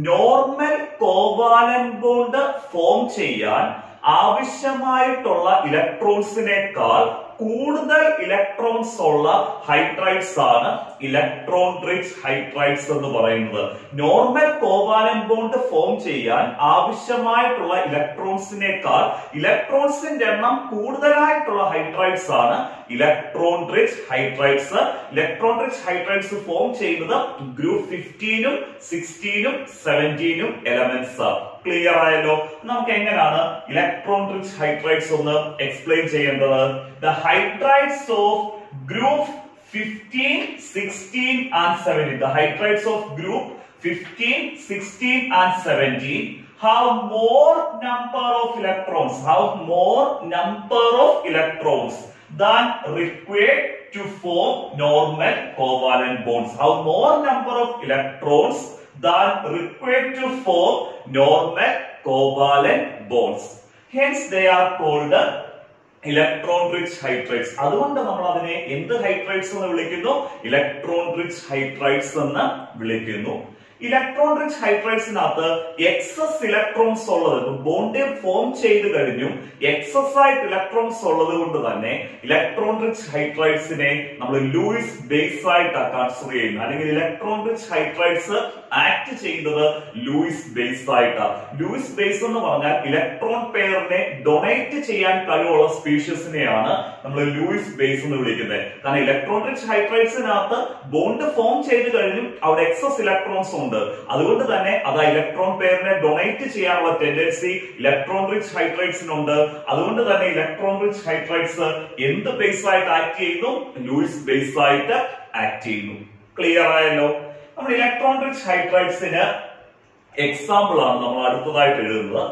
നോർമൽ കോവാലൻ ബോണ്ട് ഫോം ചെയ്യാൻ ആവശ്യമായിട്ടുള്ള ഇലക്ട്രോൺസിനേക്കാൾ കൂടുതൽ ഇലക്ട്രോൺസ് ഉള്ള ഹൈഡ്രൈഡ്സ് ആണ് ഇലക്ട്രോൺ റിച്ച് ഹൈഡ്രൈഡ്സ് എന്ന് പറയുന്നത് നോർമൽ കോവാലൻ ബോണ്ട് ഫോം ചെയ്യാൻ ആവശ്യമായിട്ടുള്ള ഇലക്ട്രോൺസിനേക്കാൾ ഇലക്ട്രോൺസിന്റെ എണ്ണം കൂടുതലായിട്ടുള്ള ഹൈഡ്രൈഡ്സ് ആണ് electron rich hydrides electron rich hydrides form ചെയ്യുന്നത് ഗ്രൂപ്പ് ഫിഫ്റ്റീനും സിക്സ്റ്റീനും സെവൻറ്റീനും എലമെന്റ്സ് ക്ലിയർ ആയല്ലോ നമുക്ക് എങ്ങനെയാണ് ഇലക്ട്രോൺ റിച്ച് ഹൈഡ്രൈഡ്സ് ഒന്ന് എക്സ്പ്ലെയിൻ ചെയ്യേണ്ടത് the hydrides of group 15, 16 and 17. The hydrides of group 15, 16 and 17 have more number of electrons, have more number of electrons than required to form normal covalent bonds. Have more number of electrons than required to form normal covalent bonds. Hence they are called electron rich hydrides അതുകൊണ്ട് നമ്മൾ അതിനെ എന്ത് hydrides എന്ന് വിളിക്കുന്നു electron rich hydrides എന്ന് വിളിക്കുന്നു electron rich ഹൈഡ്രൈഡ്സിനകത്ത് excess electrons ഉള്ളത് ബോണ്ട് ഫോം ചെയ്ത് കഴിഞ്ഞും എക്സസ് ആയിട്ട് ഇലക്ട്രോൺസ് ഉള്ളത് കൊണ്ട് തന്നെ ഇലക്ട്രോൺ റിച്ച് ഹൈഡ്രൈഡ്സിനെ നമ്മൾ ലൂയിസ് ബേസ് ആയിട്ടാണ് കൺസിഡർ ചെയ്യുന്നത് അല്ലെങ്കിൽ ഇലക്ട്രോൺ റിച്ച് ഹൈഡ്രൈഡ്സ് ആക്ട് ചെയ്യുന്നത് ലൂയിസ് ബേസ് ആയിട്ടാണ് ലൂയിസ് ബേസ് എന്ന് പറഞ്ഞാൽ ഇലക്ട്രോൺ പെയറിനെ ഡൊണേറ്റ് ചെയ്യാൻ കഴിവുള്ള സ്പീഷ്യസിനെയാണ് നമ്മൾ ലൂയിസ് ബേസ് എന്ന് വിളിക്കുന്നത് കാരണം ഇലക്ട്രോൺ റിച്ച് ഹൈഡ്രൈഡ്സിനകത്ത് ബോണ്ട് ഫോം ചെയ്ത് കഴിഞ്ഞും അവിടെ എക്സസ് ഇലക്ട്രോൺസ് ഉണ്ട് അതുകൊണ്ട് തന്നെ അത് ഇലക്ട്രോൺ പെയറിനെ ഡൊണേറ്റ് ചെയ്യാനുള്ള ടെൻഡൻസി ഇലക്ട്രോൺ റിച്ച് ഹൈഡ്രൈഡ്സിനുണ്ട് അതുകൊണ്ട് തന്നെ ഇലക്ട്രോൺ റിച്ച് ഹൈഡ്രൈഡ്സ് എന്ത് ബേസ് ആയിട്ട് ആക്ട് ചെയ്യുന്നു ലൂയിസ് ബേസ് ആയിട്ട് ആക്ട് ചെയ്യുന്നു ക്ലിയർ ആയല്ലോ നമ്മൾ ഇലക്ട്രോൺ റിച്ച് ഹൈഡ്രൈഡ്സിന് എക്സാമ്പിൾ ആണ് നമ്മൾ അടുത്തതായിട്ട് എഴുതുന്നത്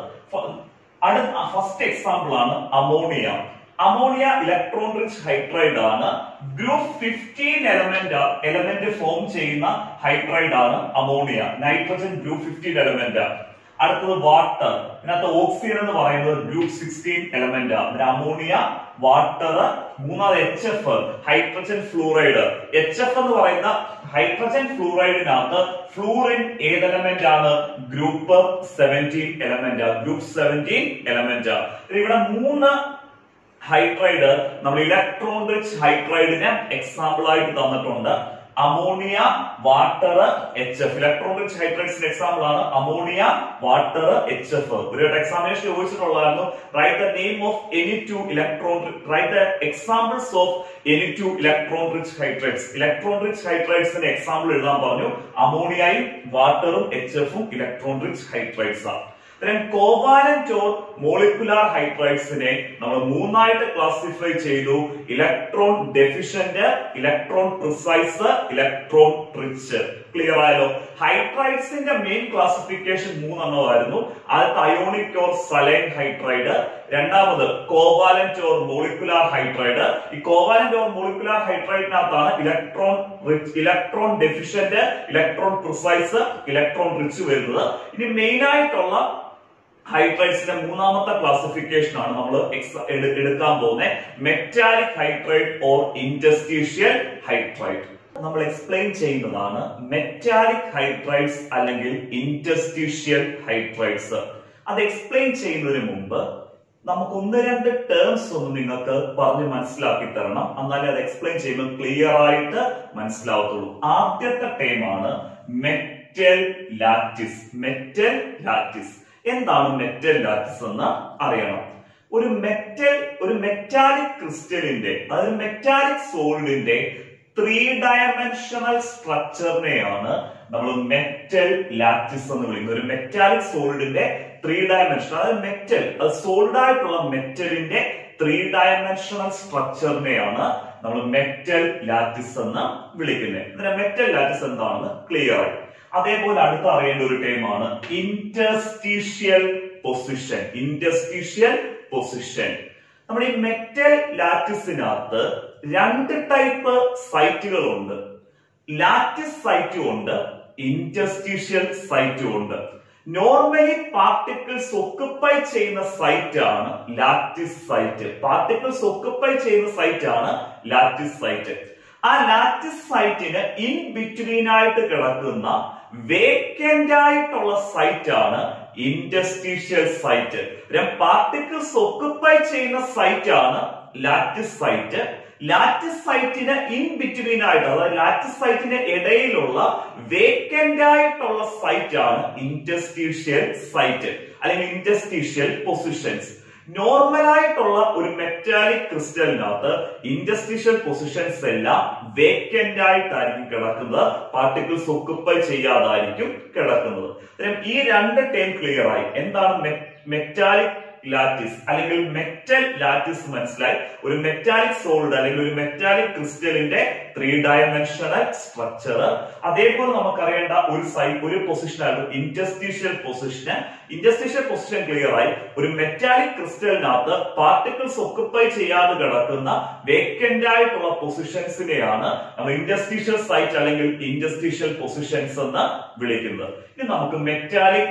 ഫസ്റ്റ് എക്സാമ്പിൾ ആണ് ammonia ammonia electron rich hydride ആണ് group fifteen element element form ചെയ്യുന്ന ഹൈഡ്രൈഡ് ആണ് ammonia nitrogen group fifteen element അടുത്തത് വാട്ടർ ഇതിനകത്ത് ഓക്സിജൻ എന്ന് പറയുന്നത് ഗ്രൂപ്പ് സിക്സ്റ്റീൻ എലമെന്റ് ആണ് അമോണിയ വാട്ടർ മൂന്നാമത് H F hydrogen fluoride H F എന്ന് പറയുന്ന ഹൈഡ്രജൻ ഫ്ലൂറൈഡിനകത്ത് ഫ്ലൂറിൻ ഏത് എലമെന്റ് ആണ് group seventeen element group seventeen element ഇവിടെ മൂന്ന് ഹൈഡ്രൈഡ് നമ്മൾ ഇലക്ട്രോൺ റിച്ച് ഹൈഡ്രൈഡിന് എക്സാമ്പിൾ ആയിട്ട് തന്നിട്ടുണ്ട് ammonia water H F electron rich ഹൈഡ്രൈഡ്സിന്റെ എക്സാമ്പിൾ ആണ് അമോണിയ വാട്ടർ എച്ച് എഫ് ഒരു എക്സാമിനേഷൻ ചോദിച്ചിട്ടുള്ളതായിരുന്നു write the name of any two electron write the examples of any two electron rich hydrides electron rich ഹൈഡ്രൈഡ്സിന്റെ example എഴുതാൻ പറഞ്ഞു അമോണിയയും വാട്ടറും H എഫും ഇലക്ട്രോൺ റിച്ച് ഹൈഡ്രൈഡ്സ് ആണ് കോവാലന്റ് ഓർ മോളിക്കുലാർ ഹൈഡ്രൈഡ്സിനെ നമ്മൾ മൂന്നായിട്ട് ക്ലാസിഫൈ ചെയ്തു electron deficient electron precise electron rich clear ആയല്ലോ ഹൈഡ്രൈഡ്സിന്റെ മെയിൻ ക്ലാസിഫിക്കേഷൻ മൂന്നെണ്ണമായിരുന്നു ആദ്യത്തെ അയോണിക് ഓർ സലൈൻ ഹൈഡ്രൈഡ് രണ്ടാമത് കോവാലന്റ് ഓർ മോളിക്കുലാർ ഹൈഡ്രൈഡ് ഈ കോവാലന്റ് ഓർ മോളിക്കുലാർ ഹൈഡ്രൈഡിനകത്താണ് electron rich electron deficient electron precise electron rich വരുന്നത് ഇനി മെയിൻ ആയിട്ടുള്ള ഹൈഡ്രൈഡ്സിന്റെ മൂന്നാമത്തെ ക്ലാസിഫിക്കേഷൻ ആണ് നമ്മൾ എടുക്കാൻ പോകുന്നത് metallic hydride or interstitial hydride നമ്മൾ എക്സ്പ്ലെയിൻ ചെയ്യുന്നതാണ് മെറ്റാലിക് ഹൈഡ്രൈഡ്സ് അല്ലെങ്കിൽ ഇൻഡസ്ട്രീഷ്യൽ ഹൈഡ്രൈഡ്സ് അത് എക്സ്പ്ലെയിൻ ചെയ്യുന്നതിന് മുമ്പ് നമുക്ക് ഒന്ന് രണ്ട് ടേംസ് ഒന്ന് നിങ്ങൾക്ക് പറഞ്ഞ് മനസ്സിലാക്കി തരണം എന്നാലേ അത് എക്സ്പ്ലെയിൻ ചെയ്യുമ്പോൾ ക്ലിയർ ആയിട്ട് മനസ്സിലാവത്തുള്ളൂ ആദ്യത്തെ ടേം ആണ് മെറ്റൽ ലാറ്റിസ് മെറ്റൽ ലാറ്റിസ് എന്താണ് മെറ്റൽ ലാറ്റിസ് എന്ന് അറിയണം ഒരു മെറ്റൽ ഒരു മെറ്റാലിക് ക്രിസ്റ്റലിന്റെ അതായത് മെറ്റാലിക് സോളിഡിന്റെ ത്രീ ഡയമെൻഷണൽ സ്ട്രക്ചറിനെയാണ് നമ്മൾ മെറ്റൽ ലാറ്റിസ് എന്ന് വിളിക്കുന്നത് ഒരു മെറ്റാലിക് സോളിഡിന്റെ ത്രീ ഡയമെൻഷൻ അതായത് മെറ്റൽ അത് സോളിഡ് ആയിട്ടുള്ള മെറ്റലിന്റെ ത്രീ ഡയമെൻഷണൽ സ്ട്രക്ചറിനെയാണ് നമ്മൾ മെറ്റൽ ലാറ്റിസ് എന്ന് വിളിക്കുന്നത് ഇതിനെ മെറ്റൽ ലാറ്റിസ് എന്താണെന്ന് ക്ലിയർ ആയി അതേപോലെ അടുത്ത അറിയേണ്ട ഒരു ടൈമാണ് ഇന്റർസ്റ്റീഷ്യൽ പൊസിഷൻ ഇന്റർസ്റ്റീഷ്യൽ പൊസിഷൻ നമ്മുടെ ഈ മെറ്റൽ ലാറ്റിസിനകത്ത് രണ്ട് ടൈപ്പ് സൈറ്റുകളുണ്ട് ലാറ്റിസ് സൈറ്റും ഉണ്ട് ഇന്റർസ്റ്റീഷ്യൽ സൈറ്റും ഉണ്ട് നോർമലി പാർട്ടിക്കിൾസ് ഒക്കുപ്പൈ ചെയ്യുന്ന സൈറ്റ് ആണ് ലാറ്റിസ് സൈറ്റ് പാർട്ടിക്കിൾസ് ഒക്കുപ്പൈ ചെയ്യുന്ന സൈറ്റ് ആണ് ലാറ്റിസ് സൈറ്റ് ആ ലാറ്റിസ് സൈറ്റിന് ഇൻ ബിറ്റ്വീൻ ആയിട്ട് കിടക്കുന്ന വേക്കന്റ് ആയിട്ടുള്ള സൈറ്റ് ആണ് ഇന്റർസ്റ്റീഷ്യൽ സൈറ്റ് പാർട്ടിക്കിൾസ് ഒക്കുപ്പൈ ചെയ്യുന്ന സൈറ്റ് ആണ് ലാറ്റിസ് സൈറ്റ് ലാറ്റിസ് സൈറ്റിന് ഇൻ ബിറ്റ്വീൻ ആയിട്ട് അതായത് ലാറ്റിസ് സൈറ്റിന് ഇടയിലുള്ള വേക്കന്റ് ആയിട്ടുള്ള സൈറ്റ് ആണ് ഇന്റർസ്റ്റീഷ്യൽ സൈറ്റ് അല്ലെങ്കിൽ ഇന്റർസ്റ്റീഷ്യൽ പൊസിഷൻസ് നോർമൽ ആയിട്ടുള്ള ഒരു മെറ്റാലിക് ക്രിസ്റ്റലിനകത്ത് ഇൻഡസ്ട്രീഷ്യൽ പൊസിഷൻസ് എല്ലാം വേക്കന്റ് ആയിട്ടായിരിക്കും കിടക്കുന്നത് പാർട്ടിക്കിൾസ് ഒക്കുപ്പൈ ചെയ്യാതായിരിക്കും കിടക്കുന്നത് അന്നേരം ഈ രണ്ട് ടേം ക്ലിയർ ആയി എന്താണ് മെറ്റാലിക് ലാറ്റിസ് അല്ലെങ്കിൽ മെറ്റൽ ലാറ്റിസ് മനസ്സിലായി ഒരു മെറ്റാലിക് സോൾഡ് അല്ലെങ്കിൽ ഒരു മെറ്റാലിക് ക്രിസ്റ്റലിന്റെ ത്രീ ഡയമെൻഷണൽ സ്ട്രക്ചർ അതേപോലെ നമുക്കറിയേണ്ട ഒരു സൈ ഒരു പൊസിഷനായിരുന്നു interstitial position interstitial position clear ആയി ഒരു മെറ്റാലിക് ക്രിസ്റ്റലിനകത്ത് പാർട്ടിക്കിൾസ് ഒക്കുപ്പൈ ചെയ്യാതെ കിടക്കുന്ന വേക്കന്റ് ആയിട്ടുള്ള പൊസിഷൻസിനെയാണ് നമ്മൾ ഇന്റർസ്റ്റീഷ്യൽ സൈറ്റ് അല്ലെങ്കിൽ ഇന്റർസ്റ്റീഷ്യൽ പൊസിഷൻസ് എന്ന് വിളിക്കുന്നത് ഇനി നമുക്ക് മെറ്റാലിക്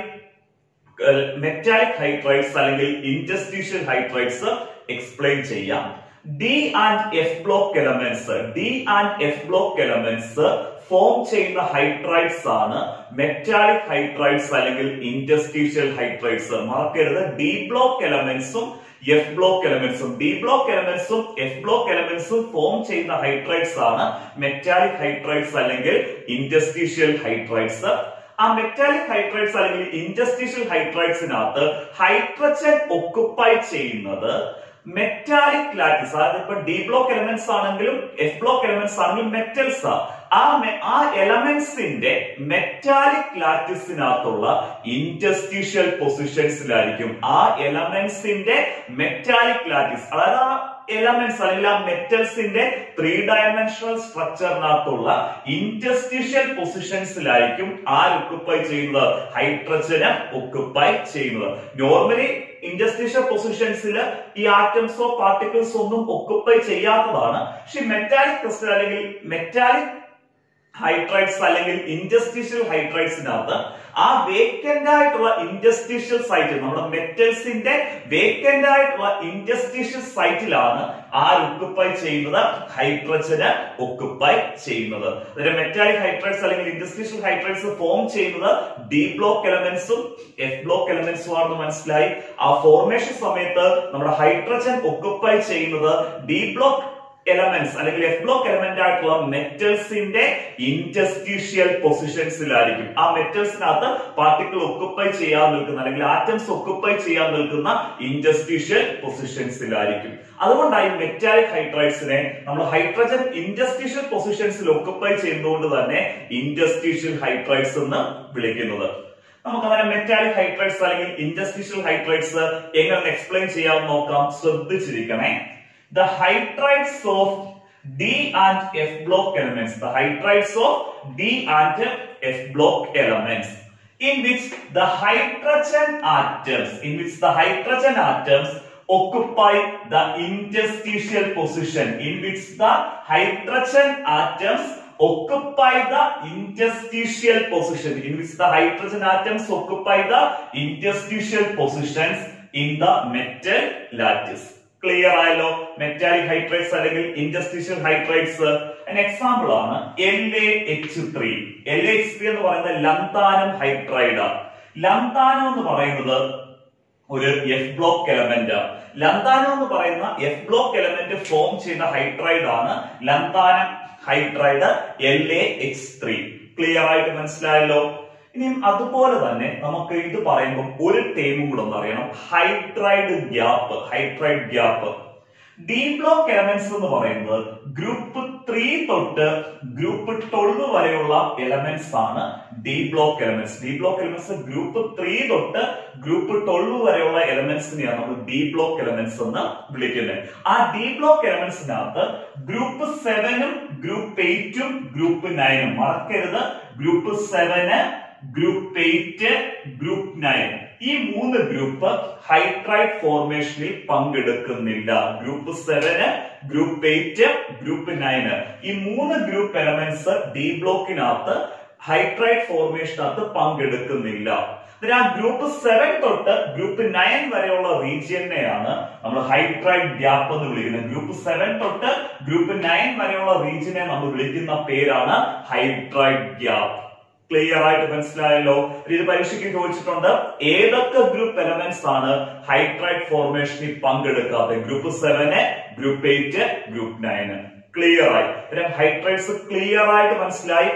മെറ്റാലിക് ഹൈഡ്രൈറ്റ്സ് അല്ലെങ്കിൽ ഇൻഡസ്ട്രീഷ്യൽ ഹൈഡ്രൈറ്റ്സ് എക്സ്പ്ലെയിൻ ചെയ്യാം D and F block elements D and F block elements form ചെയ്യുന്ന ഹൈഡ്രൈറ്റ്സ് ആണ് മെറ്റാലിക് ഹൈഡ്രൈറ്റ്സ് അല്ലെങ്കിൽ ഇൻഡസ്ട്രീഷ്യൽ ഹൈഡ്രൈറ്റ്സ് മറക്കരുത് ഡി ബ്ലോക്ക് എലമെന്റ്സും എഫ് ബ്ലോക്ക് എലമെന്റ്സും ഡി ബ്ലോക്ക് എലമെന്റ്സും എഫ് ബ്ലോക്ക് എലമെന്റ്സും ഫോം ചെയ്യുന്ന ഹൈഡ്രൈറ്റ്സ് ആണ് മെറ്റാലിക് ഹൈഡ്രൈറ്റ്സ് അല്ലെങ്കിൽ ഇൻഡസ്ട്രീഷ്യൽ ഹൈഡ്രൈറ്റ്സ് ആ മെറ്റാലിക് ഹൈഡ്രൈറ്റ്സ് അല്ലെങ്കിൽ ഇൻഡസ്ട്രീഷ്യൽ ഹൈഡ്രൈറ്റ്സിനകത്ത് ഹൈഡ്രജൻ ഒക്കുപ്പൈ ചെയ്യുന്നത് മെറ്റാലിക് ലാറ്റിസ് അതായത് ഇപ്പൊ ഡി ബ്ലോക്ക് എലമെന്റ്സ് ആണെങ്കിലും എഫ് ബ്ലോക്ക് എലമെന്റ്സ് ആണെങ്കിലും മെറ്റൽസ് ആ ആ എലമെന്റ്സിന്റെ മെറ്റാലിക് ലാറ്റിസിനകത്തുള്ള ഇന്റർസ്റ്റീഷ്യൽ പൊസിഷൻസിലായിരിക്കും ആ എലമെന്റ്സിന്റെ മെറ്റാലിക് ലാറ്റിസ് അതായത് ആ എലമെന്റ്സ് അല്ലെങ്കിൽ ആ മെറ്റൽസിന്റെ ത്രീ ഡയമെൻഷണൽ സ്ട്രക്ചറിനകത്തുള്ള ഇന്റർസ്റ്റീഷ്യൽ പൊസിഷൻസിലായിരിക്കും ആര് ഒക്കുപ്പൈ ചെയ്യുന്നത് ഹൈഡ്രജന് ഒക്കുപ്പൈ ചെയ്യുന്നത് നോർമലി ഇൻഡസ്ട്രീഷ്യൽ പൊസിഷൻസിൽ ഈ ആറ്റംസോ പാർട്ടിക്കിൾസോ ഒന്നും ഒക്കുപ്പൈ ചെയ്യാത്തതാണ് പക്ഷെ മെറ്റാലിക് ക്രിസ്റ്റൽ അല്ലെങ്കിൽ മെറ്റാലിക് ഹൈഡ്രൈറ്റ്സ് അല്ലെങ്കിൽ ഇൻഡസ്ട്രീഷ്യൽ ഹൈഡ്രൈറ്റ്സിനകത്ത് ആ വേക്കന്റ് ആയിട്ടുള്ള ഇൻഡസ്ട്രീഷ്യൽ സൈറ്റ് നമ്മുടെ മെറ്റൽസിന്റെ വേക്കന്റ് ആയിട്ടുള്ള ഇൻഡസ്ട്രീഷ്യൽ സൈറ്റിലാണ് ആ ഒക്കുപ്പൈ ചെയ്യുന്നത് ഹൈഡ്രജന് ഒക്കുപ്പൈ ചെയ്യുന്നത് അതിന്റെ മെറ്റാലിക് ഹൈഡ്രൈറ്റ്സ് അല്ലെങ്കിൽ ഇൻഡസ്ട്രീഷ്യൽ ഹൈഡ്രൈറ്റ്സ് ഫോം ചെയ്യുന്നത് ഡി ബ്ലോക്ക് എലമെന്റ്സും എഫ് ബ്ലോക്ക് എലമെന്റ്സും ആണെന്ന് മനസ്സിലായി ആ ഫോർമേഷൻ സമയത്ത് നമ്മുടെ ഹൈഡ്രജൻ ഒക്കുപ്പൈ ചെയ്യുന്നത് ഡി ബ്ലോക്ക് എലമെന്റ്സ് അല്ലെങ്കിൽ എഫ് ബ്ലോക്ക് എലമെന്റ് ആയിട്ടുള്ള മെറ്റൽസിന്റെ ഇന്റർസ്റ്റീഷ്യൽ പൊസിഷൻസിലായിരിക്കും ആ മെറ്റൽസിനകത്ത് പാർട്ടിക്കിൾ ഒക്കുപ്പൈ ചെയ്യാൻ നിൽക്കുന്ന അല്ലെങ്കിൽ ആറ്റംസ് ഒക്കുപ്പൈ ചെയ്യാൻ നിൽക്കുന്ന ഇന്റർസ്റ്റീഷ്യൽ പൊസിഷൻസിലായിരിക്കും അതുകൊണ്ടായി മെറ്റാലിക് ഹൈഡ്രൈറ്റ്സിനെ നമ്മൾ ഹൈഡ്രജൻ ഇന്റർസ്റ്റീഷ്യൽ പൊസിഷൻസിൽ ഒക്കുപ്പൈ ചെയ്യുന്നതുകൊണ്ട് തന്നെ ഇന്റർസ്റ്റീഷ്യൽ ഹൈഡ്രൈറ്റ്സ് എന്ന് വിളിക്കുന്നത് നമുക്ക് അങ്ങനെ മെറ്റാലിക് ഹൈഡ്രൈറ്റ്സ് അല്ലെങ്കിൽ ഇൻഡസ്ട്രീഷ്യൽ ഹൈഡ്രൈറ്റ്സ് എങ്ങനെ എക്സ്പ്ലെയിൻ ചെയ്യാമെന്ന് നോക്കാം ശ്രദ്ധിച്ചിരിക്കണേ the hydrides of D and F block elements, the hydrides of D and F block elements, in which the hydrogen atoms, in which the hydrogen atoms occupy the interstitial position, in which the hydrogen atoms occupy the interstitial position, in which the hydrogen atoms occupy the interstitial positions in the metal lattice. Clear ആയല്ലോ metallic hydrides അല്ലെങ്കിൽ interstitial hydrides example ആണ് L A H three L H three എന്ന് പറയുന്നത് ലന്താനം hydride ലന്താനം എന്ന് പറയുന്നത് ഒരു F block element lanthanum എന്ന് പറയുന്ന എഫ് ബ്ലോക്ക് എലമെന്റ് ഫോം ചെയ്യുന്ന ഹൈഡ്രൈഡ് ആണ് lanthanum hydride L A X three clear ആയിട്ട് മനസ്സിലായല്ലോ ഇനിയും അതുപോലെ തന്നെ നമുക്ക് ഇത് പറയുമ്പോൾ ഒരു ടേമും കൂടെ ഒന്ന് അറിയണം hydride gap hydride gap D block elements എന്ന് പറയുന്നത് ഗ്രൂപ്പ് ത്രീ തൊട്ട് ഗ്രൂപ്പ് ട്വൽവ് വരെയുള്ള എലമെന്റ്സ് ആണ് D block elements D block elements group three തൊട്ട് ഗ്രൂപ്പ് ട്വൽവ് വരെയുള്ള എലമെന്റ്സിനെയാണ് നമ്മൾ ഡി ബ്ലോക്ക് എലമെന്റ്സ് എന്ന് വിളിക്കുന്നത് ആ ഡി ബ്ലോക്ക് എലമെന്റ്സിനകത്ത് ഗ്രൂപ്പ് സെവനും ഗ്രൂപ്പ് എയ്റ്റും ഗ്രൂപ്പ് നയനും മറക്കരുത് group seven group eight group nine ഈ മൂന്ന് ഗ്രൂപ്പ് ഹൈഡ്രൈഡ് ഫോർമേഷനിൽ പങ്കെടുക്കുന്നില്ല group seven group eight group nine ഈ മൂന്ന് ഗ്രൂപ്പ് എലമെന്റ്സ് ഡി ബ്ലോക്കിനകത്ത് ഹൈഡ്രൈഡ് ഫോർമേഷനകത്ത് പങ്കെടുക്കുന്നില്ല ആ ഗ്രൂപ്പ് സെവൻ തൊട്ട് ഗ്രൂപ്പ് നയൻ വരെയുള്ള റീജിയനെയാണ് നമ്മൾ ഹൈഡ്രൈഡ് ഗ്യാപ്പ് എന്ന് വിളിക്കുന്നത് ഗ്രൂപ്പ് സെവൻ തൊട്ട് ഗ്രൂപ്പ് നയൻ വരെയുള്ള റീജിയനെ നമ്മൾ വിളിക്കുന്ന പേരാണ് ഹൈഡ്രൈഡ് ഗ്യാപ്പ് ക്ലിയർ ആയിട്ട് മനസ്സിലായല്ലോ ഇത് പരീക്ഷയ്ക്ക് ചോദിച്ചിട്ടുണ്ട് ഏതൊക്കെ ഗ്രൂപ്പ് എലമെന്റ്സ് ആണ് ഹൈഡ്രൈഡ് ഫോർമേഷനിൽ പങ്കെടുക്കാത്തത് group seven group eight group nine clear ആയി ഹൈഡ്രൈഡ്സ് ക്ലിയർ ആയിട്ട് മനസ്സിലായി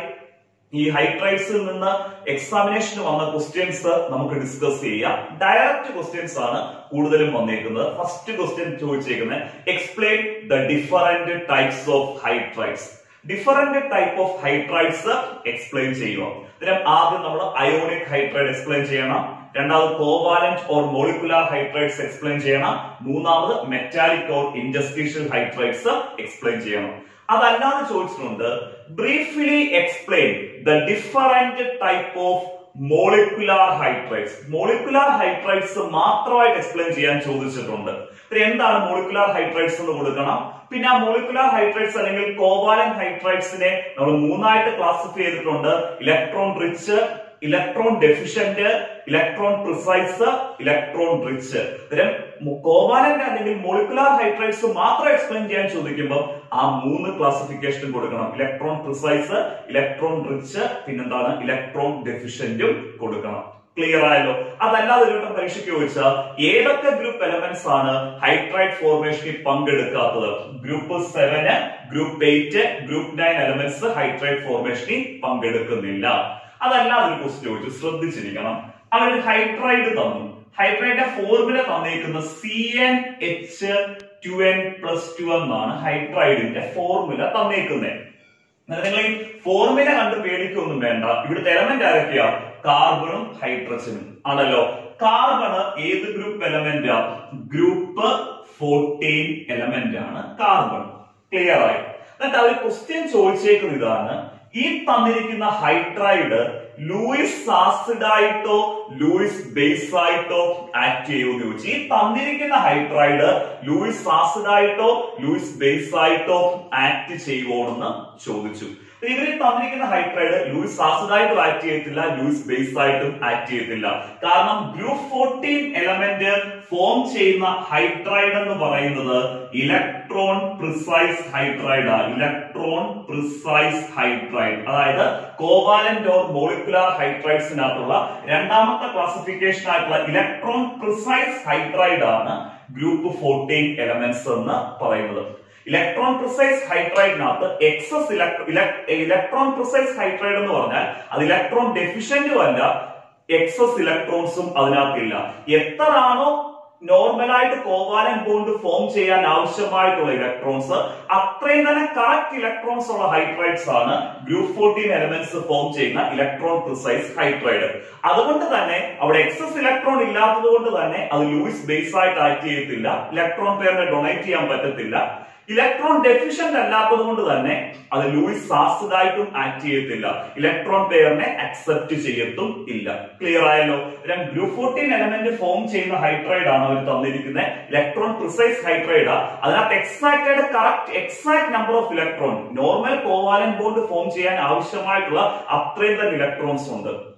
ഈ ഹൈഡ്രൈഡ്സിൽ നിന്ന് എക്സാമിനേഷന് വന്ന ക്വസ്റ്റ്യൻസ് നമുക്ക് ഡിസ്കസ് ചെയ്യാം ഡയറക്റ്റ് ക്വസ്റ്റ്യൻസ് ആണ് കൂടുതലും വന്നേക്കുന്നത് ഫസ്റ്റ് ക്വസ്റ്റ്യൻ ചോദിച്ചേക്കുന്നത് explain the different types of hydrides different type of hydrides explain ചെയ്യുക ഇതിനും ആദ്യം നമ്മൾ അയോണിക് ഹൈഡ്രൈഡ് എക്സ്പ്ലെയിൻ ചെയ്യണം രണ്ടാമത് covalent or molecular hydrides explain ചെയ്യണം മൂന്നാമത് metallic or interstitial hydrides explain ചെയ്യണം അതല്ലാതെ ചോദിച്ചിട്ടുണ്ട് briefly explain the different type of molecular hydrides molecular hydrides മാത്രമായിട്ട് എക്സ്പ്ലെയിൻ ചെയ്യാൻ ചോദിച്ചിട്ടുണ്ട് എന്താണ് മോളിക്കുലാർ ഹൈഡ്രൈഡ്സ് എന്ന് കൊടുക്കണം പിന്നെ ആ മോളിക്കുലാർ ഹൈഡ്രൈഡ്സ് അല്ലെങ്കിൽ കോവാലൻ ഹൈഡ്രൈഡ്സിനെ നമ്മൾ മൂന്നായിട്ട് ക്ലാസിഫൈ ചെയ്തിട്ടുണ്ട് electron rich electron deficient electron precise electron rich ഇത്തരം കോവാലന്റ് അല്ലെങ്കിൽ മോളിക്കുലാർ ഹൈഡ്രൈഡ്സ് മാത്രം എക്സ്പ്ലെയിൻ ചെയ്യാൻ ചോദിക്കുമ്പോൾ ആ മൂന്ന് ക്ലാസിഫിക്കേഷനും കൊടുക്കണം ഇലക്ട്രോൺ പ്രിസൈസ് ഇലക്ട്രോൺ റിച്ച് പിന്നെന്താണ് ഇലക്ട്രോൺ ഡെഫിഷ്യന്റും കൊടുക്കണം ക്ലിയർ ആയല്ലോ അതല്ലാതെ ഒരു വട്ടം പരീക്ഷയ്ക്ക് ചോദിച്ചാൽ ഏതൊക്കെ ഗ്രൂപ്പ് എലമെന്റ്സ് ആണ് ഹൈഡ്രൈഡ് ഫോർമേഷനിൽ പങ്കെടുക്കാത്തത് group seven group eight group nine elements hydride ഫോർമേഷനിൽ പങ്കെടുക്കുന്നില്ല അതല്ലാതെ ഒരു ക്വസ്റ്റ് ചോദിച്ചു ശ്രദ്ധിച്ചിരിക്കണം അവർ ഹൈഡ്രൈഡ് തന്നു ഹൈഡ്രൈഡിന്റെ ഫോർമുല തന്നേക്കുന്ന C N H to N plus two എന്നാണ് ഹൈഡ്രൈഡിന്റെ ഫോർമുല തന്നേക്കുന്നത് നിങ്ങൾ ഈ ഫോർമുല കണ്ട് പേടിക്കൊന്നും വേണ്ട ഇവിടുത്തെ എലമെന്റ് ആരൊക്കെയാ കാർബണും ഹൈഡ്രജനും ആണല്ലോ കാർബണ് ഏത് group element group fourteen element ആണ് കാർബൺ ക്ലിയർ ആയി എന്നിട്ട് അവർ ക്വസ്റ്റ്യൻ ചോദിച്ചേക്കുന്ന ഇതാണ് ഈ തന്നിരിക്കുന്ന ഹൈഡ്രൈഡ് ലൂയിസ് ആസിഡ് ആയിട്ടോ ലൂയിസ് ബേസ് ആയിട്ടോ ആക്ട് ചെയ്യുമെന്ന് ചോദിച്ചു ഈ തന്നിരിക്കുന്ന ഹൈഡ്രൈഡ് ലൂയിസ് ആസിഡ് ആയിട്ടോ ലൂയിസ് ബേസ് ആയിട്ടോ ആക്ട് ചെയ്യുമോണെന്ന് ചോദിച്ചു ഇവരിൽ തന്നിരിക്കുന്ന ഹൈഡ്രൈഡ് ലൂയിസ് ആസിഡ് ആയിട്ടും ആക്ട് ചെയ്യത്തില്ല ലൂയിസ് ബേസ് ആയിട്ടും ആക്ട് ചെയ്യത്തില്ല കാരണം ഗ്രൂപ്പ് ഫോർട്ടീൻ എലമെന്റ് ഫോം ചെയ്യുന്ന ഹൈഡ്രൈഡ് എന്ന് പറയുന്നത് ഇലക്ട്രോൺ പ്രിസൈസ് ഹൈഡ്രൈഡ് ആണ് ഇലക്ട്രോൺ പ്രിസൈസ് ഹൈഡ്രൈഡ് അതായത് കോവാലന്റ് ഓർ മോളിക്കുലാർ ഹൈഡ്രൈഡ്സിനകത്തുള്ള രണ്ടാമത്തെ ക്ലാസിഫിക്കേഷൻ ആയിട്ടുള്ള ഇലക്ട്രോൺ പ്രിസൈസ് ഹൈഡ്രൈഡ് ആണ് ഗ്രൂപ്പ് ഫോർട്ടീൻ എലമെന്റ്സ് എന്ന് പറയുന്നത് ഇലക്ട്രോൺ പ്രിസൈസ് ഹൈഡ്രൈഡിനകത്ത് എക്സസ് ഇലക്ട്രോൺ പ്രിസൈസ് ഹൈഡ്രൈഡ് എന്ന് പറഞ്ഞാൽ അത് ഇലക്ട്രോൺ ഡെഫിഷ്യന്റും അല്ല എക്സസ് ഇലക്ട്രോൺസും അതിനകത്തില്ല എത്രയാണോ നോർമലായിട്ട് കോവാലൻ ബോണ്ട് ഫോം ചെയ്യാൻ ആവശ്യമായിട്ടുള്ള ഇലക്ട്രോൺസ് അത്രയും തന്നെ കറക്റ്റ് ഇലക്ട്രോൺസ് ഉള്ള ഹൈഡ്രൈഡ്സ് ആണ് ഗ്രൂപ്പ് ഫോർട്ടീൻ എലമെന്റ്സ് ഫോം ചെയ്യുന്ന ഇലക്ട്രോൺ പ്രിസൈസ് ഹൈഡ്രൈഡ് അതുകൊണ്ട് തന്നെ അവിടെ എക്സസ് ഇലക്ട്രോൺ ഇല്ലാത്തത് കൊണ്ട് തന്നെ അത് ലൂയിസ് ബേസ് ആയിട്ട് ആക്ട് ചെയ്യത്തില്ല ഇലക്ട്രോൺ പെയറിനെ ഡൊണേറ്റ് ചെയ്യാൻ പറ്റത്തില്ല ഇലക്ട്രോൺ ഡെഫിഷ്യന്റ് അല്ലാത്തത് കൊണ്ട് തന്നെ അത് ലൂയിസ് ആസിഡ് ആയിട്ടും ആക്ട് ചെയ്യത്തില്ല ഇലക്ട്രോൺ പെയറിനെ അക്സെപ്റ്റ് ചെയ്യത്തും ഇല്ല ക്ലിയർ ആയല്ലോ ഗ്രൂപ്പ് ഫോർട്ടീൻ എലമെന്റ് ഫോം ചെയ്യുന്ന ഹൈഡ്രൈഡ് ആണ് അവർ തന്നിരിക്കുന്നത് ഇലക്ട്രോൺ പ്രിസൈസ് ഹൈഡ്രൈഡ് അതിനകത്ത് എക്സാക്ട് ആയിട്ട് correct exact number of electron normal covalent bond form ചെയ്യാൻ ആവശ്യമായിട്ടുള്ള അത്രയും തന്നെ ഇലക്ട്രോൺസ് ഉണ്ട്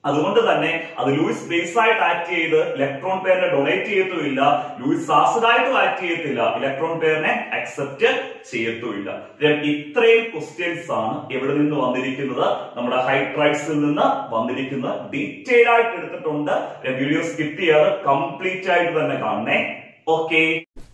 അതുകൊണ്ട് തന്നെ അത് ലൂയിസ് ബേസ് ആയിട്ട് ആക്ട് ചെയ്ത് ഇലക്ട്രോൺ പെയറിനെ ഡൊണേറ്റ് ചെയ്യത്തുമില്ല ലൂയിസ് ആസിഡായിട്ടും ആക്ട് ചെയ്യത്തില്ല ഇലക്ട്രോൺ പെയറിനെ അക്സെപ്റ്റ് ചെയ്യത്തുമില്ല then ഇത്രയും ക്വസ്റ്റ്യൻസ് ആണ് എവിടെ നിന്ന് വന്നിരിക്കുന്നത് നമ്മുടെ ഹൈഡ്രൈറ്റ്സിൽ നിന്ന് വന്നിരിക്കുന്നത് ഡീറ്റെയിൽ ആയിട്ട് എടുത്തിട്ടുണ്ട് വീഡിയോ സ്കിപ്പ് ചെയ്യാതെ കംപ്ലീറ്റ് ആയിട്ട് തന്നെ കാണണേ ഓക്കെ